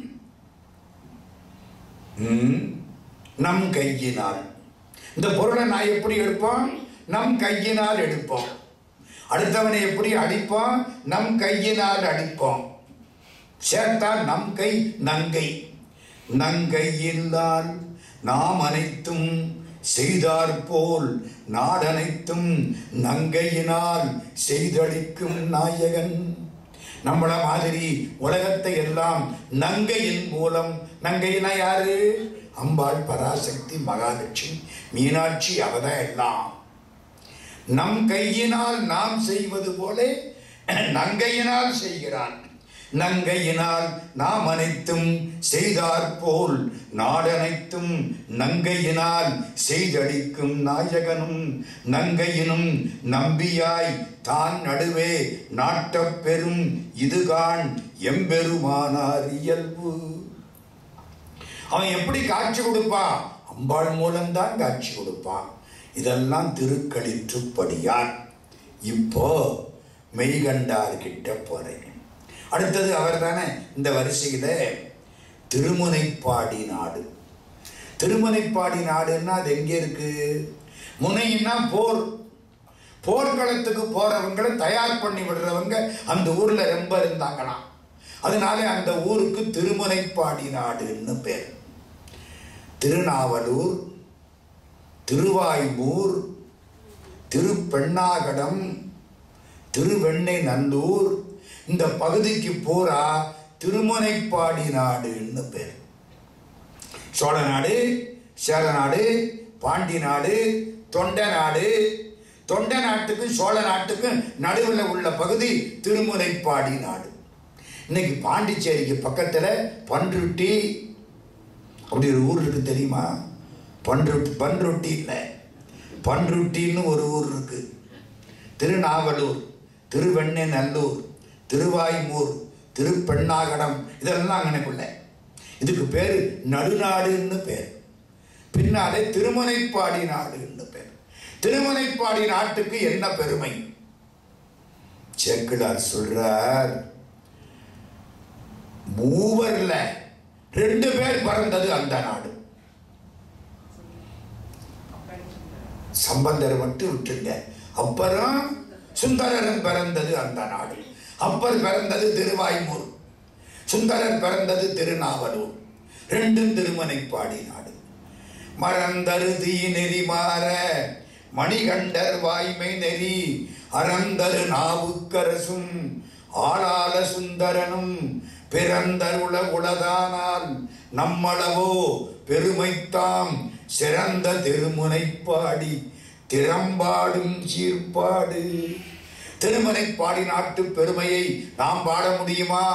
S1: ம், நம் கையினால் இந்த பொருளை நான் எப்படி எடுப்போம் நம் கையினால் எடுப்போம் அடுத்தவனை எப்படி அடிப்போம் நம் கையினால் அடிப்போம் சேர்த்தா நம் கை நங்கை நங்கையில்லால் நாம் அனைத்தும் செய்தாற்போல் நாடனைத்தும் நங்கையினால் செய்தளிக்கும் நாயகன் நம்மள மாதிரி உலகத்தை எல்லாம் நங்கையின் மூலம் நங்கைனா யாரு அம்பாள் பராசக்தி மகாலட்சுமி மீனாட்சி அவதான் எல்லாம் நம் கையினால் நாம் செய்வது போல நங்கையினால் செய்கிறான் நங்கையினால் நாம் அனைத்தும் செய்தாற்போல் நாடனைத்தும் நங்கையினால் செய்தளிக்கும் நாயகனும் நங்கையினும் நம்பியாய் தான் நடுவே நாட்டப் பெரும் இதுகான் எம்பெருமானார் இயல்பு அவன் எப்படி காட்சி கொடுப்பான் அம்பாள் மூலம்தான் காட்சி கொடுப்பான் இதெல்லாம் திருக்களிற்றுப்படியார் இப்போ மெய்கண்டார் கிட்ட போறேன் அடுத்தது அவர் தானே இந்த வரிசையில திருமுனைப்பாடி நாடு திருமுனைப்பாடி நாடுன்னா அது எங்க இருக்கு முனைன்னா போர் போர்க்களத்துக்கு போறவங்களை தயார் பண்ணி விடுறவங்க அந்த ஊர்ல ரொம்ப இருந்தாங்களாம் அதனால அந்த ஊருக்கு திருமுனைப்பாடி நாடுன்னு பேர் திருநாவலூர் திருவாய்மூர் திருப்பெண்ணாகடம் திருவெண்ணை நல்லூர் இந்த பகுதிக்கு பூரா திருமுனைப்பாடி நாடுன்னு பேர் சோழ நாடு சேர நாடு பாண்டி நாடு தொண்டை நாடு தொண்டை நாட்டுக்கும் சோழ நாட்டுக்கும் நடுவில் உள்ள பகுதி திருமுனைப்பாடி நாடு இன்னைக்கு பாண்டிச்சேரிக்கு பக்கத்தில் பன்ருட்டி அப்படி ஒரு ஊர் இருக்கு தெரியுமா பன்ரு பன்ருட்டி இல்லை பன்ருட்டின்னு ஒரு ஊர் இருக்கு திருநாவலூர் திருவெண்ணை நல்லூர் திருவாய்மூர் திருப்பெண்ணாகடம் இதெல்லாம் அங்கனக்குள்ள இதுக்கு பேர் நடுநாடுன்னு பேர் பின்னாலே திருமுனைப்பாடி நாடுன்னு பேர் திருமுனைப்பாடி நாட்டுக்கு என்ன பெருமை சேக்கிழார் சொல்றார் மூவர்ல ரெண்டு பேர் பிறந்தது அந்த நாடு சம்பந்தர் மட்டும் விட்டுங்க அப்புறம் சுந்தரன் பிறந்தது அந்த நாடு அப்பர் பிறந்தது திருவாய்மூர் சுந்தரர் பிறந்தது திருநாவலூர் ரெண்டும் திருமனைப்பாடி நாடு மறந்தரு தீ நெறி மாற மணிகண்டர் வாய்மை நெறி அறந்தரு நாவுக்கரசும் ஆளால சுந்தரனும் பிறந்தருள உளதானால் நம்மளவோ பெருமைத்தாம் சிறந்த திருமுனைப்பாடி திறம்பாடும் சீர்பாடு திருமலை பாடி நாட்டு பெருமையை நாம் பாட முடியுமா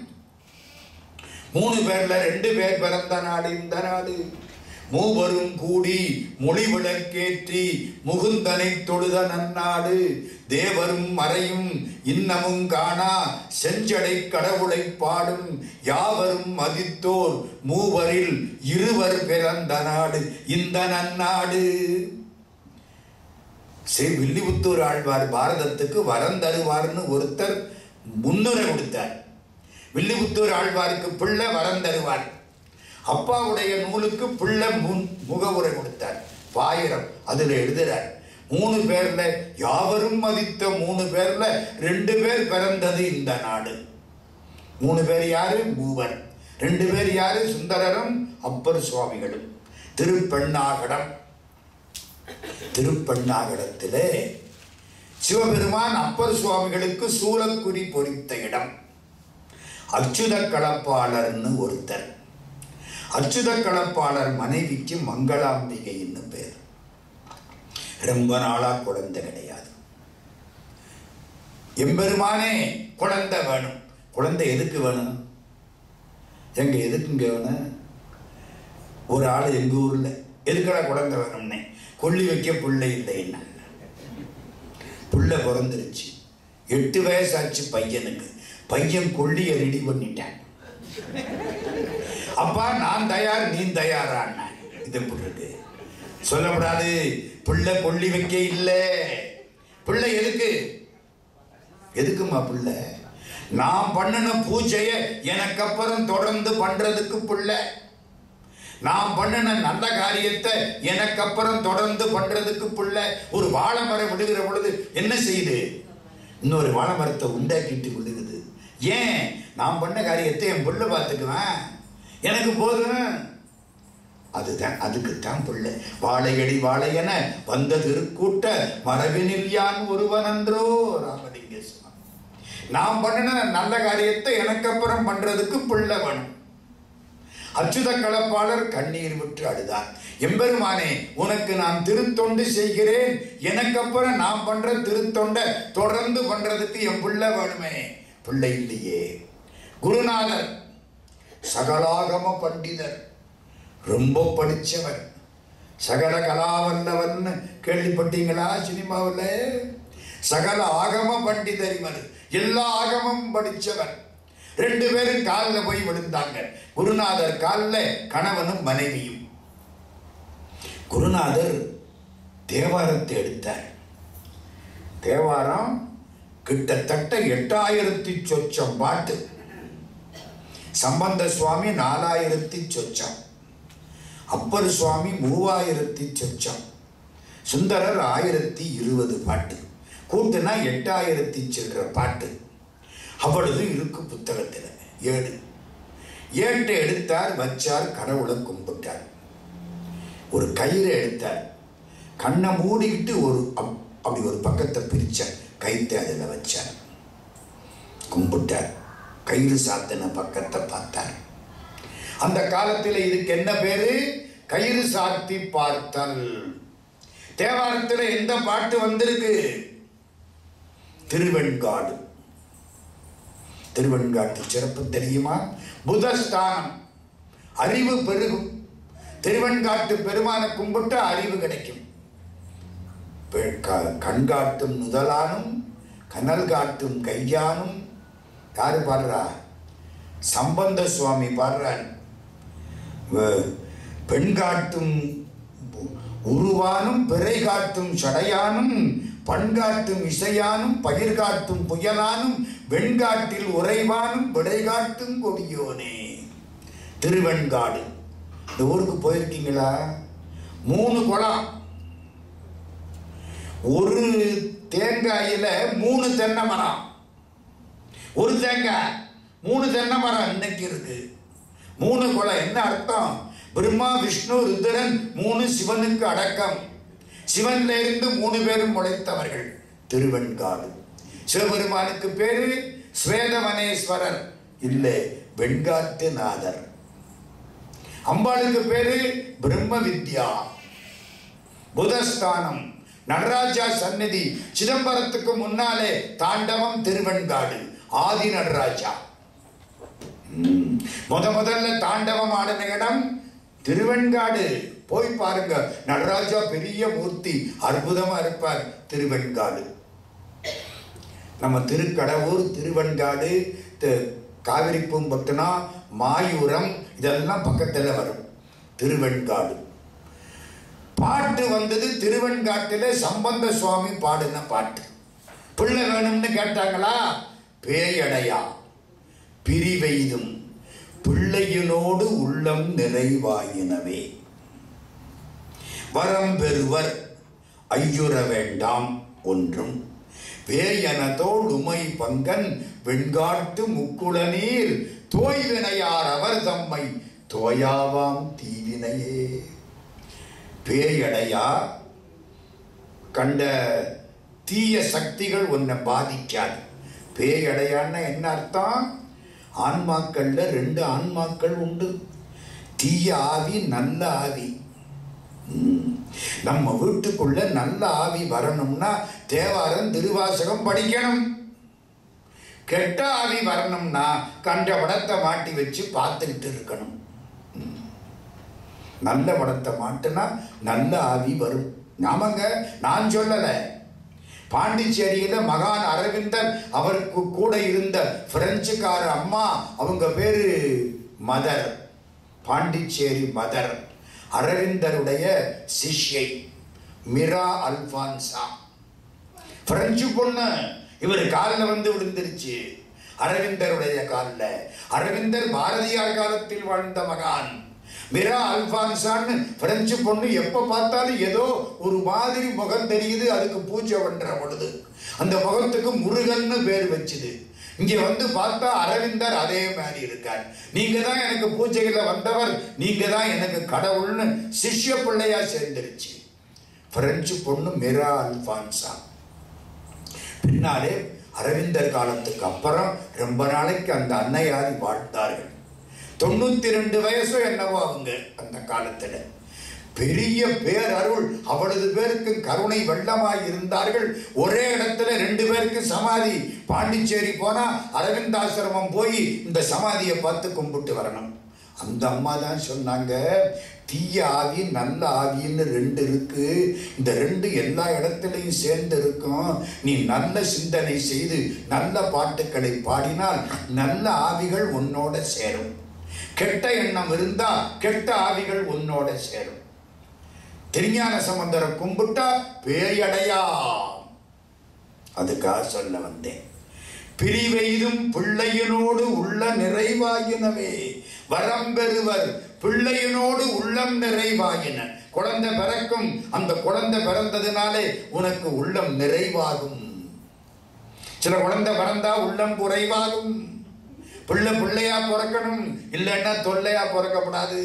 S1: மூணு பேர்ல ரெண்டு பேர் பிறந்த நாடு இந்த நாடு மூவரும் கூடி மொழி விளக்கேற்றி முகுந்தனை தொழுத நன்னாடு தேவரும் மறையும் இன்னமும் காணா செஞ்சடை கடவுளை பாடும் யாவரும் மதித்தோர் மூவரில் இருவர் பிறந்த நாடு இந்த நன்னாடு ஸ்ரீ வில்லிபுத்தூர் ஆழ்வார் பாரதத்துக்கு வரம் தருவார்னு ஒருத்தர் முன்னுரை கொடுத்தார் வில்லிபுத்தூர் ஆழ்வாருக்கு பிள்ளை வரம் தருவார் அப்பாவுடைய நூலுக்கு பிள்ளை முன் முகவுரை கொடுத்தார் பாயிரம் அதில் எழுதுறார் மூணு பேர்ல யாவரும் மதித்த மூணு பேர்ல ரெண்டு பேர் பிறந்தது இந்த நாடு மூணு பேர் யாரு மூவர் ரெண்டு பேர் யாரு சுந்தரரும் அப்பர் சுவாமிகளும் திருப்பெண்ணாகடம் திருப்பெண்ணாகடத்திலே சிவபெருமான் அப்பர் சுவாமிகளுக்கு சூலக்குறி பொறித்த இடம் அச்சுத களப்பாளர்னு ஒருத்தர் அச்சுத களப்பாளர் மனைவிக்கு மங்களாம்பிகைன்னு பேர் ரொம்ப நாளா குழந்தை கிடையாது எம்பெருமானே குழந்தை வேணும் குழந்தை எதுக்கு வேணும் எங்க எதுக்குங்க வேணும் ஒரு ஆள் எங்க ஊர்ல எதுக்கடா குழந்தை வேணும்னே கொல்லி வைக்க பிள்ளை இல்லை என்ன பிள்ளை பிறந்துருச்சு எட்டு வயசாச்சு பையனுக்கு பையன் கொல்லிய ரெடி பண்ணிட்டான் அப்பா நான் தயார் நீ தயாரான இது எப்படி இருக்கு சொல்லக்கூடாது பிள்ளை கொல்லி வைக்க இல்லை பிள்ளை எதுக்கு எதுக்குமா பிள்ளை நான் பண்ணின பூஜைய எனக்கு அப்புறம் தொடர்ந்து பண்றதுக்கு பிள்ளை நான் பண்ணின நல்ல காரியத்தை எனக்கு அப்புறம் தொடர்ந்து பண்றதுக்கு பிள்ளை ஒரு வாழை மரம் விடுகிற பொழுது என்ன செய்யுது இன்னொரு வாழை மரத்தை உண்டாக்கிட்டு விழுகுது ஏன் நான் பண்ண காரியத்தை என் புள்ள பார்த்துக்குவேன் எனக்கு போதும் அதுதான் அதுக்குத்தான் பிள்ளை வாழையடி வாழையென வந்த திருக்கூட்ட மரபினில் யான் ஒருவனன்றோ ராமலிங்க சுவாமி நான் பண்ணின நல்ல காரியத்தை எனக்கு அப்புறம் பண்றதுக்கு பிள்ளை வேணும் அச்சுத களப்பாளர் கண்ணீர் விட்டு அழுதார் எம்பெருமானே உனக்கு நான் திருத்தொண்டு செய்கிறேன் எனக்கு அப்புறம் நான் பண்ற திருத்தொண்டை தொடர்ந்து பண்றதுக்கு என் பிள்ளை வேணுமே பிள்ளை இல்லையே குருநாதர் சகலாகம பண்டிதர் ரொம்ப படிச்சவர் சகல கலாவல்லவன் கேள்விப்பட்டீங்களா சினிமாவில் சகல ஆகம பண்டிதர் இவர் எல்லா ஆகமும் படிச்சவர் ரெண்டு பேரும் காலில் போய் விழுந்தாங்க குருநாதர் காலில் கணவனும் மனைவியும் குருநாதர் தேவாரத்தை எடுத்தார் தேவாரம் கிட்டத்தட்ட எட்டாயிரத்தி சொச்சம் பாட்டு சம்பந்த சுவாமி நாலாயிரத்தி சொச்சம் அப்பர் சுவாமி மூவாயிரத்தி சொச்சம் சுந்தரர் ஆயிரத்தி இருபது பாட்டு கூட்டுனா எட்டாயிரத்தி சில்லற பாட்டு அவ்வளவு இருக்கு புத்தகத்தில் ஏடு ஏட்டை எடுத்தார் வச்சார் கடவுளை கும்பிட்டார் ஒரு கயிறை எடுத்தார் கண்ணை மூடிக்கிட்டு ஒரு அப்- அப்படி ஒரு பக்கத்தை பிரிச்சார் கைத்தை அதில் வச்சார் கும்பிட்டார் கயிறு சாத்தின பக்கத்தை பார்த்தார் அந்த காலத்தில் இதுக்கு என்ன பேரு கயிறு சாத்தி பார்த்தல் தேவாரத்தில் எந்த பாட்டு வந்திருக்கு திருவெண்காடு திருவெண்காட்டு சிறப்பு தெரியுமா புதஸ்தானம் அறிவு பெருகும் திருவெண்காட்டு பெருமானை கும்பிட்டு அறிவு கிடைக்கும் பெ- க- கண்காட்டும் முதலானும் கனல் காட்டும் கையானும் யாரு பாடுறா சம்பந்த சுவாமி பாடுறார் வ- பெண் காட்டும் உ- உருவானும் பிறை காட்டும் சடையானும் பண்காட்டும் இசையானும் பயிர் காட்டும் புயலானும் வெண்காட்டில் உறைவானும் விடை காட்டும் கொடியோனே திருவெண்காடு இந்த ஊருக்கு போயிருக்கீங்களா மூணு குளம் ஒரு தேங்காயில மூணு தென்னை மரம் ஒரு தேங்காய் மூணு தென்னை மரம் இன்னைக்கு இருக்கு மூணு குளம் என்ன அர்த்தம் பிரம்மா விஷ்ணு ருத்ரன் மூணு சிவனுக்கு அடக்கம் சிவன்ல இருந்து மூணு பேரும் முளைத்தவர்கள் திருவெண்காடு சிவபெருமானுக்கு பேரு ஸ்வேதவனேஸ்வரர் இல்லை வெண்காட்டு நாதர் அம்பாளுக்கு பேரு பிரம்ம வித்யா புதஸ்தானம் நடராஜா சந்நிதி சிதம்பரத்துக்கு முன்னாலே தாண்டவம் திருவெண்காடு ஆதி நடராஜா ம். முத முதல்ல தாண்டவம் ஆடின இடம் திருவெண்காடு போய் பாருங்க நடராஜா பெரிய மூர்த்தி அற்புதமா இருப்பார் திருவெண்காடு நம்ம திருக்கடவுர் திருவெண்காடு தி- காவிரி பூம்பட்டினா மாயூரம் இதெல்லாம் பக்கத்துல வரும் திருவெண்காடு பாட்டு வந்தது திருவெண்காட்டிலே சம்பந்த சுவாமி பாடின பாட்டு பிள்ளை வேணும்னு கேட்டாங்களா பேயடையா பிரிவெய்தும் பிள்ளையினோடு உள்ளம் நிறைவாயினவே வரம் பெறுவர் ஐயுற வேண்டாம் ஒன்றும் வேயனதோள் உமை பங்கன் வெண்காட்டு முக்குள நீர் தோய்வினையார் அவர் தம்மை தோயாவாம் தீவினையே பேயடையா கண்ட தீய சக்திகள் உன்னை பாதிக்காது பேயடையான்னா என்ன அர்த்தம் ஆன்மாக்கள்ல ரெண்டு ஆன்மாக்கள் உண்டு தீய ஆவி நல்ல ஆவி ம். நம்ம வீட்டுக்குள்ள நல்ல ஆவி வரணும்னா தேவாரம் திருவாசகம் படிக்கணும் கெட்ட ஆவி வரணும்னா கண்ட படத்தை மாட்டி வச்சு பார்த்துக்கிட்டு இருக்கணும் ம். நல்ல படத்தை மாட்டுனா நல்ல ஆவி வரும் நாமங்க நான் சொல்லலை பாண்டிச்சேரியில மகான் அரவிந்தர் அவருக்கு கூட இருந்த பிரெஞ்சுக்கார அம்மா அவங்க பேரு மதர் பாண்டிச்சேரி மதர் அரவிந்தருடைய சிஷ்யை மிரா அல்பான்சா பிரெஞ்சு பொண்ணு இவர் காலில் வந்து விழுந்துருச்சு அரவிந்தருடைய காலில் அரவிந்தர் பாரதியார் காலத்தில் வாழ்ந்த மகான் மிரா அல்பான்சான்னு பிரெஞ்சு பொண்ணு எப்போ பார்த்தாலும் ஏதோ ஒரு மாதிரி முகம் தெரியுது அதுக்கு பூஜை பண்ற பொழுது அந்த முகத்துக்கு முருகன்னு பேர் வச்சுது இங்க வந்து பார்த்தா அரவிந்தர் அதே மாதிரி இருக்கார் நீங்க தான் எனக்கு பூஜையில வந்தவர் நீங்க தான் எனக்கு கடவுள்னு சிஷ்ய பிள்ளையா சேர்ந்துருச்சு பிரெஞ்சு பொண்ணு மிரா அல்பான்சா பின்னாலே அரவிந்தர் காலத்துக்கு அப்புறம் ரொம்ப நாளைக்கு அந்த அன்னையாரி வாழ்ந்தார்கள் தொண்ணூத்தி ரெண்டு வயசு என்னவோ அவங்க அந்த காலத்துல பெரிய பேரருள் அவளது பேருக்கு கருணை வெள்ளமாய் இருந்தார்கள் ஒரே இடத்துல ரெண்டு பேருக்கு சமாதி பாண்டிச்சேரி போனா அரவிந்தாசிரமம் போய் இந்த சமாதியை பார்த்து கும்பிட்டு வரணும் அந்த அம்மா தான் சொன்னாங்க தீய ஆவி நல்ல ஆவின்னு ரெண்டு இருக்கு இந்த ரெண்டு எல்லா இடத்துலையும் சேர்ந்து இருக்கும் நீ நல்ல சிந்தனை செய்து நல்ல பாட்டுக்களை பாடினால் நல்ல ஆவிகள் உன்னோட சேரும் கெட்ட எண்ணம் இருந்தா கெட்ட ஆவிகள் உன்னோட சேரும் திருஞான சம்பந்தரை கும்பிட்டா பேயடையா அதுக்காக சொல்ல வந்தேன் பிரிவெய்தும் பிள்ளையினோடு உள்ள நிறைவாயினவே வரம் பெறுவர் பிள்ளையினோடு உள்ளம் நிறைவாயின குழந்தை பிறக்கும் அந்த குழந்தை பிறந்ததுனாலே உனக்கு உள்ளம் நிறைவாகும் சில குழந்தை பிறந்தா உள்ளம் குறைவாகும் பிள்ளை பிள்ளையா பிறக்கணும் இல்லைன்னா தொல்லையா பிறக்கப்படாது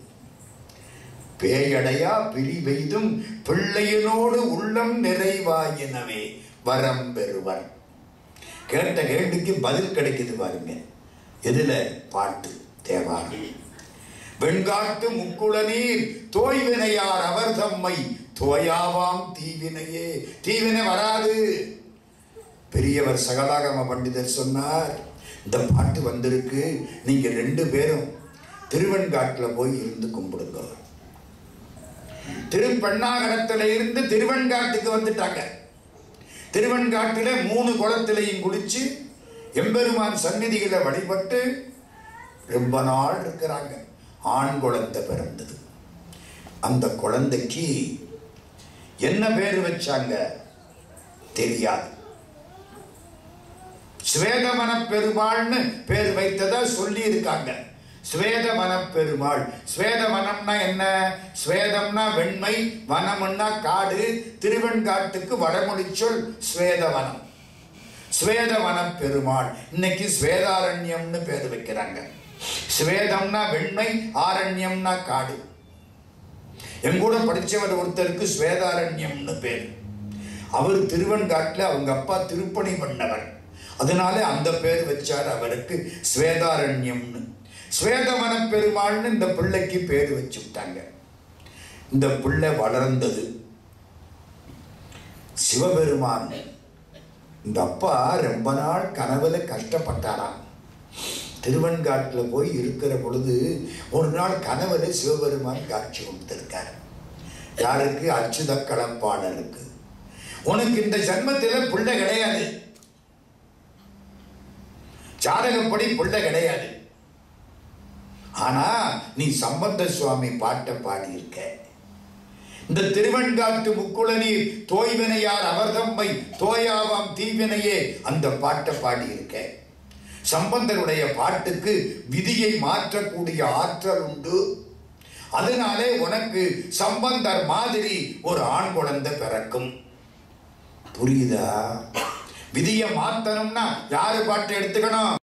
S1: பேயடையா பிரிவெய்தும் பிள்ளையினோடு உள்ளம் நிறைவாயினவே வரம் பெறுவர் கேட்ட கேள்விக்கு பதில் கிடைக்குது பாருங்க எதுல பாட்டு தேவாரம் வெண்காட்டு முக்குள நீர் தோய்வினையார் அவர் தம்மை தோயாவாம் தீவினையே தீவினை வராது பெரியவர் சகலாகம பண்டிதர் சொன்னார் இந்த பாட்டு வந்திருக்கு நீங்க ரெண்டு பேரும் திருவெண்காட்டுல போய் இருந்து கும்பிடுங்க திருப்பெண்ணாகரத்துல இருந்து திருவெண்காட்டுக்கு வந்துட்டாங்க திருவெண்காட்டில மூணு குளத்திலையும் குளிச்சு எம்பெருமான் சந்நிதிகளை வழிபட்டு ரொம்ப நாள் இருக்கிறாங்க ஆண் குழந்தை பிறந்தது அந்த குழந்தைக்கு என்ன பேர் வச்சாங்க தெரியாது ஸ்வேதமன பெருமாள்னு பேர் வைத்ததா சொல்லி இருக்காங்க ஸ்வேதவன பெருமாள் ஸ்வேதவனம்னா என்ன ஸ்வேதம்னா வெண்மை வனம்னா காடு திருவெண்காட்டுக்கு வடமொழி சொல் ஸ்வேதவனம் ஸ்வேதவன பெருமாள் இன்னைக்கு ஸ்வேதாரண்யம்னு பேர் வைக்கிறாங்க ஸ்வேதம்னா வெண்மை ஆரண்யம்னா காடு என் கூட படிச்சவர் ஒருத்தருக்கு ஸ்வேதாரண்யம்னு பேர் அவர் திருவெண்காட்டில் அவங்க அப்பா திருப்பணி பண்ணவர் அதனால அந்த பேர் வச்சார் அவருக்கு ஸ்வேதாரண்யம்னு ஸ்வேதவன பெருமாள்னு இந்த பிள்ளைக்கு பேர் வச்சு விட்டாங்க இந்த பிள்ளை வளர்ந்தது சிவபெருமான் இந்த அப்பா ரொம்ப நாள் கனவுல கஷ்டப்பட்டாராம் திருவெண்காட்டில் போய் இருக்கிற பொழுது ஒரு நாள் கனவுல சிவபெருமான் காட்சி கொடுத்திருக்கார் யாருக்கு அச்சுத களப்பாளருக்கு உனக்கு இந்த ஜன்மத்தில் பிள்ளை கிடையாது ஜாதகப்படி பிள்ளை கிடையாது ஆனா நீ சம்பந்த சுவாமி பாட்டை பாடியிருக்க இந்த திருவெண்காட்டு முக்குளநீர் தோய்வினையார் அவர்தம்மை தோயாவாம் தீவினையே அந்த பாட்டை பாடியிருக்க சம்பந்தருடைய பாட்டுக்கு விதியை மாற்றக்கூடிய ஆற்றல் உண்டு அதனாலே உனக்கு சம்பந்தர் மாதிரி ஒரு ஆண் குழந்தை பிறக்கும் புரியுதா விதியை மாத்தணும்னா யாரு பாட்டை எடுத்துக்கணும்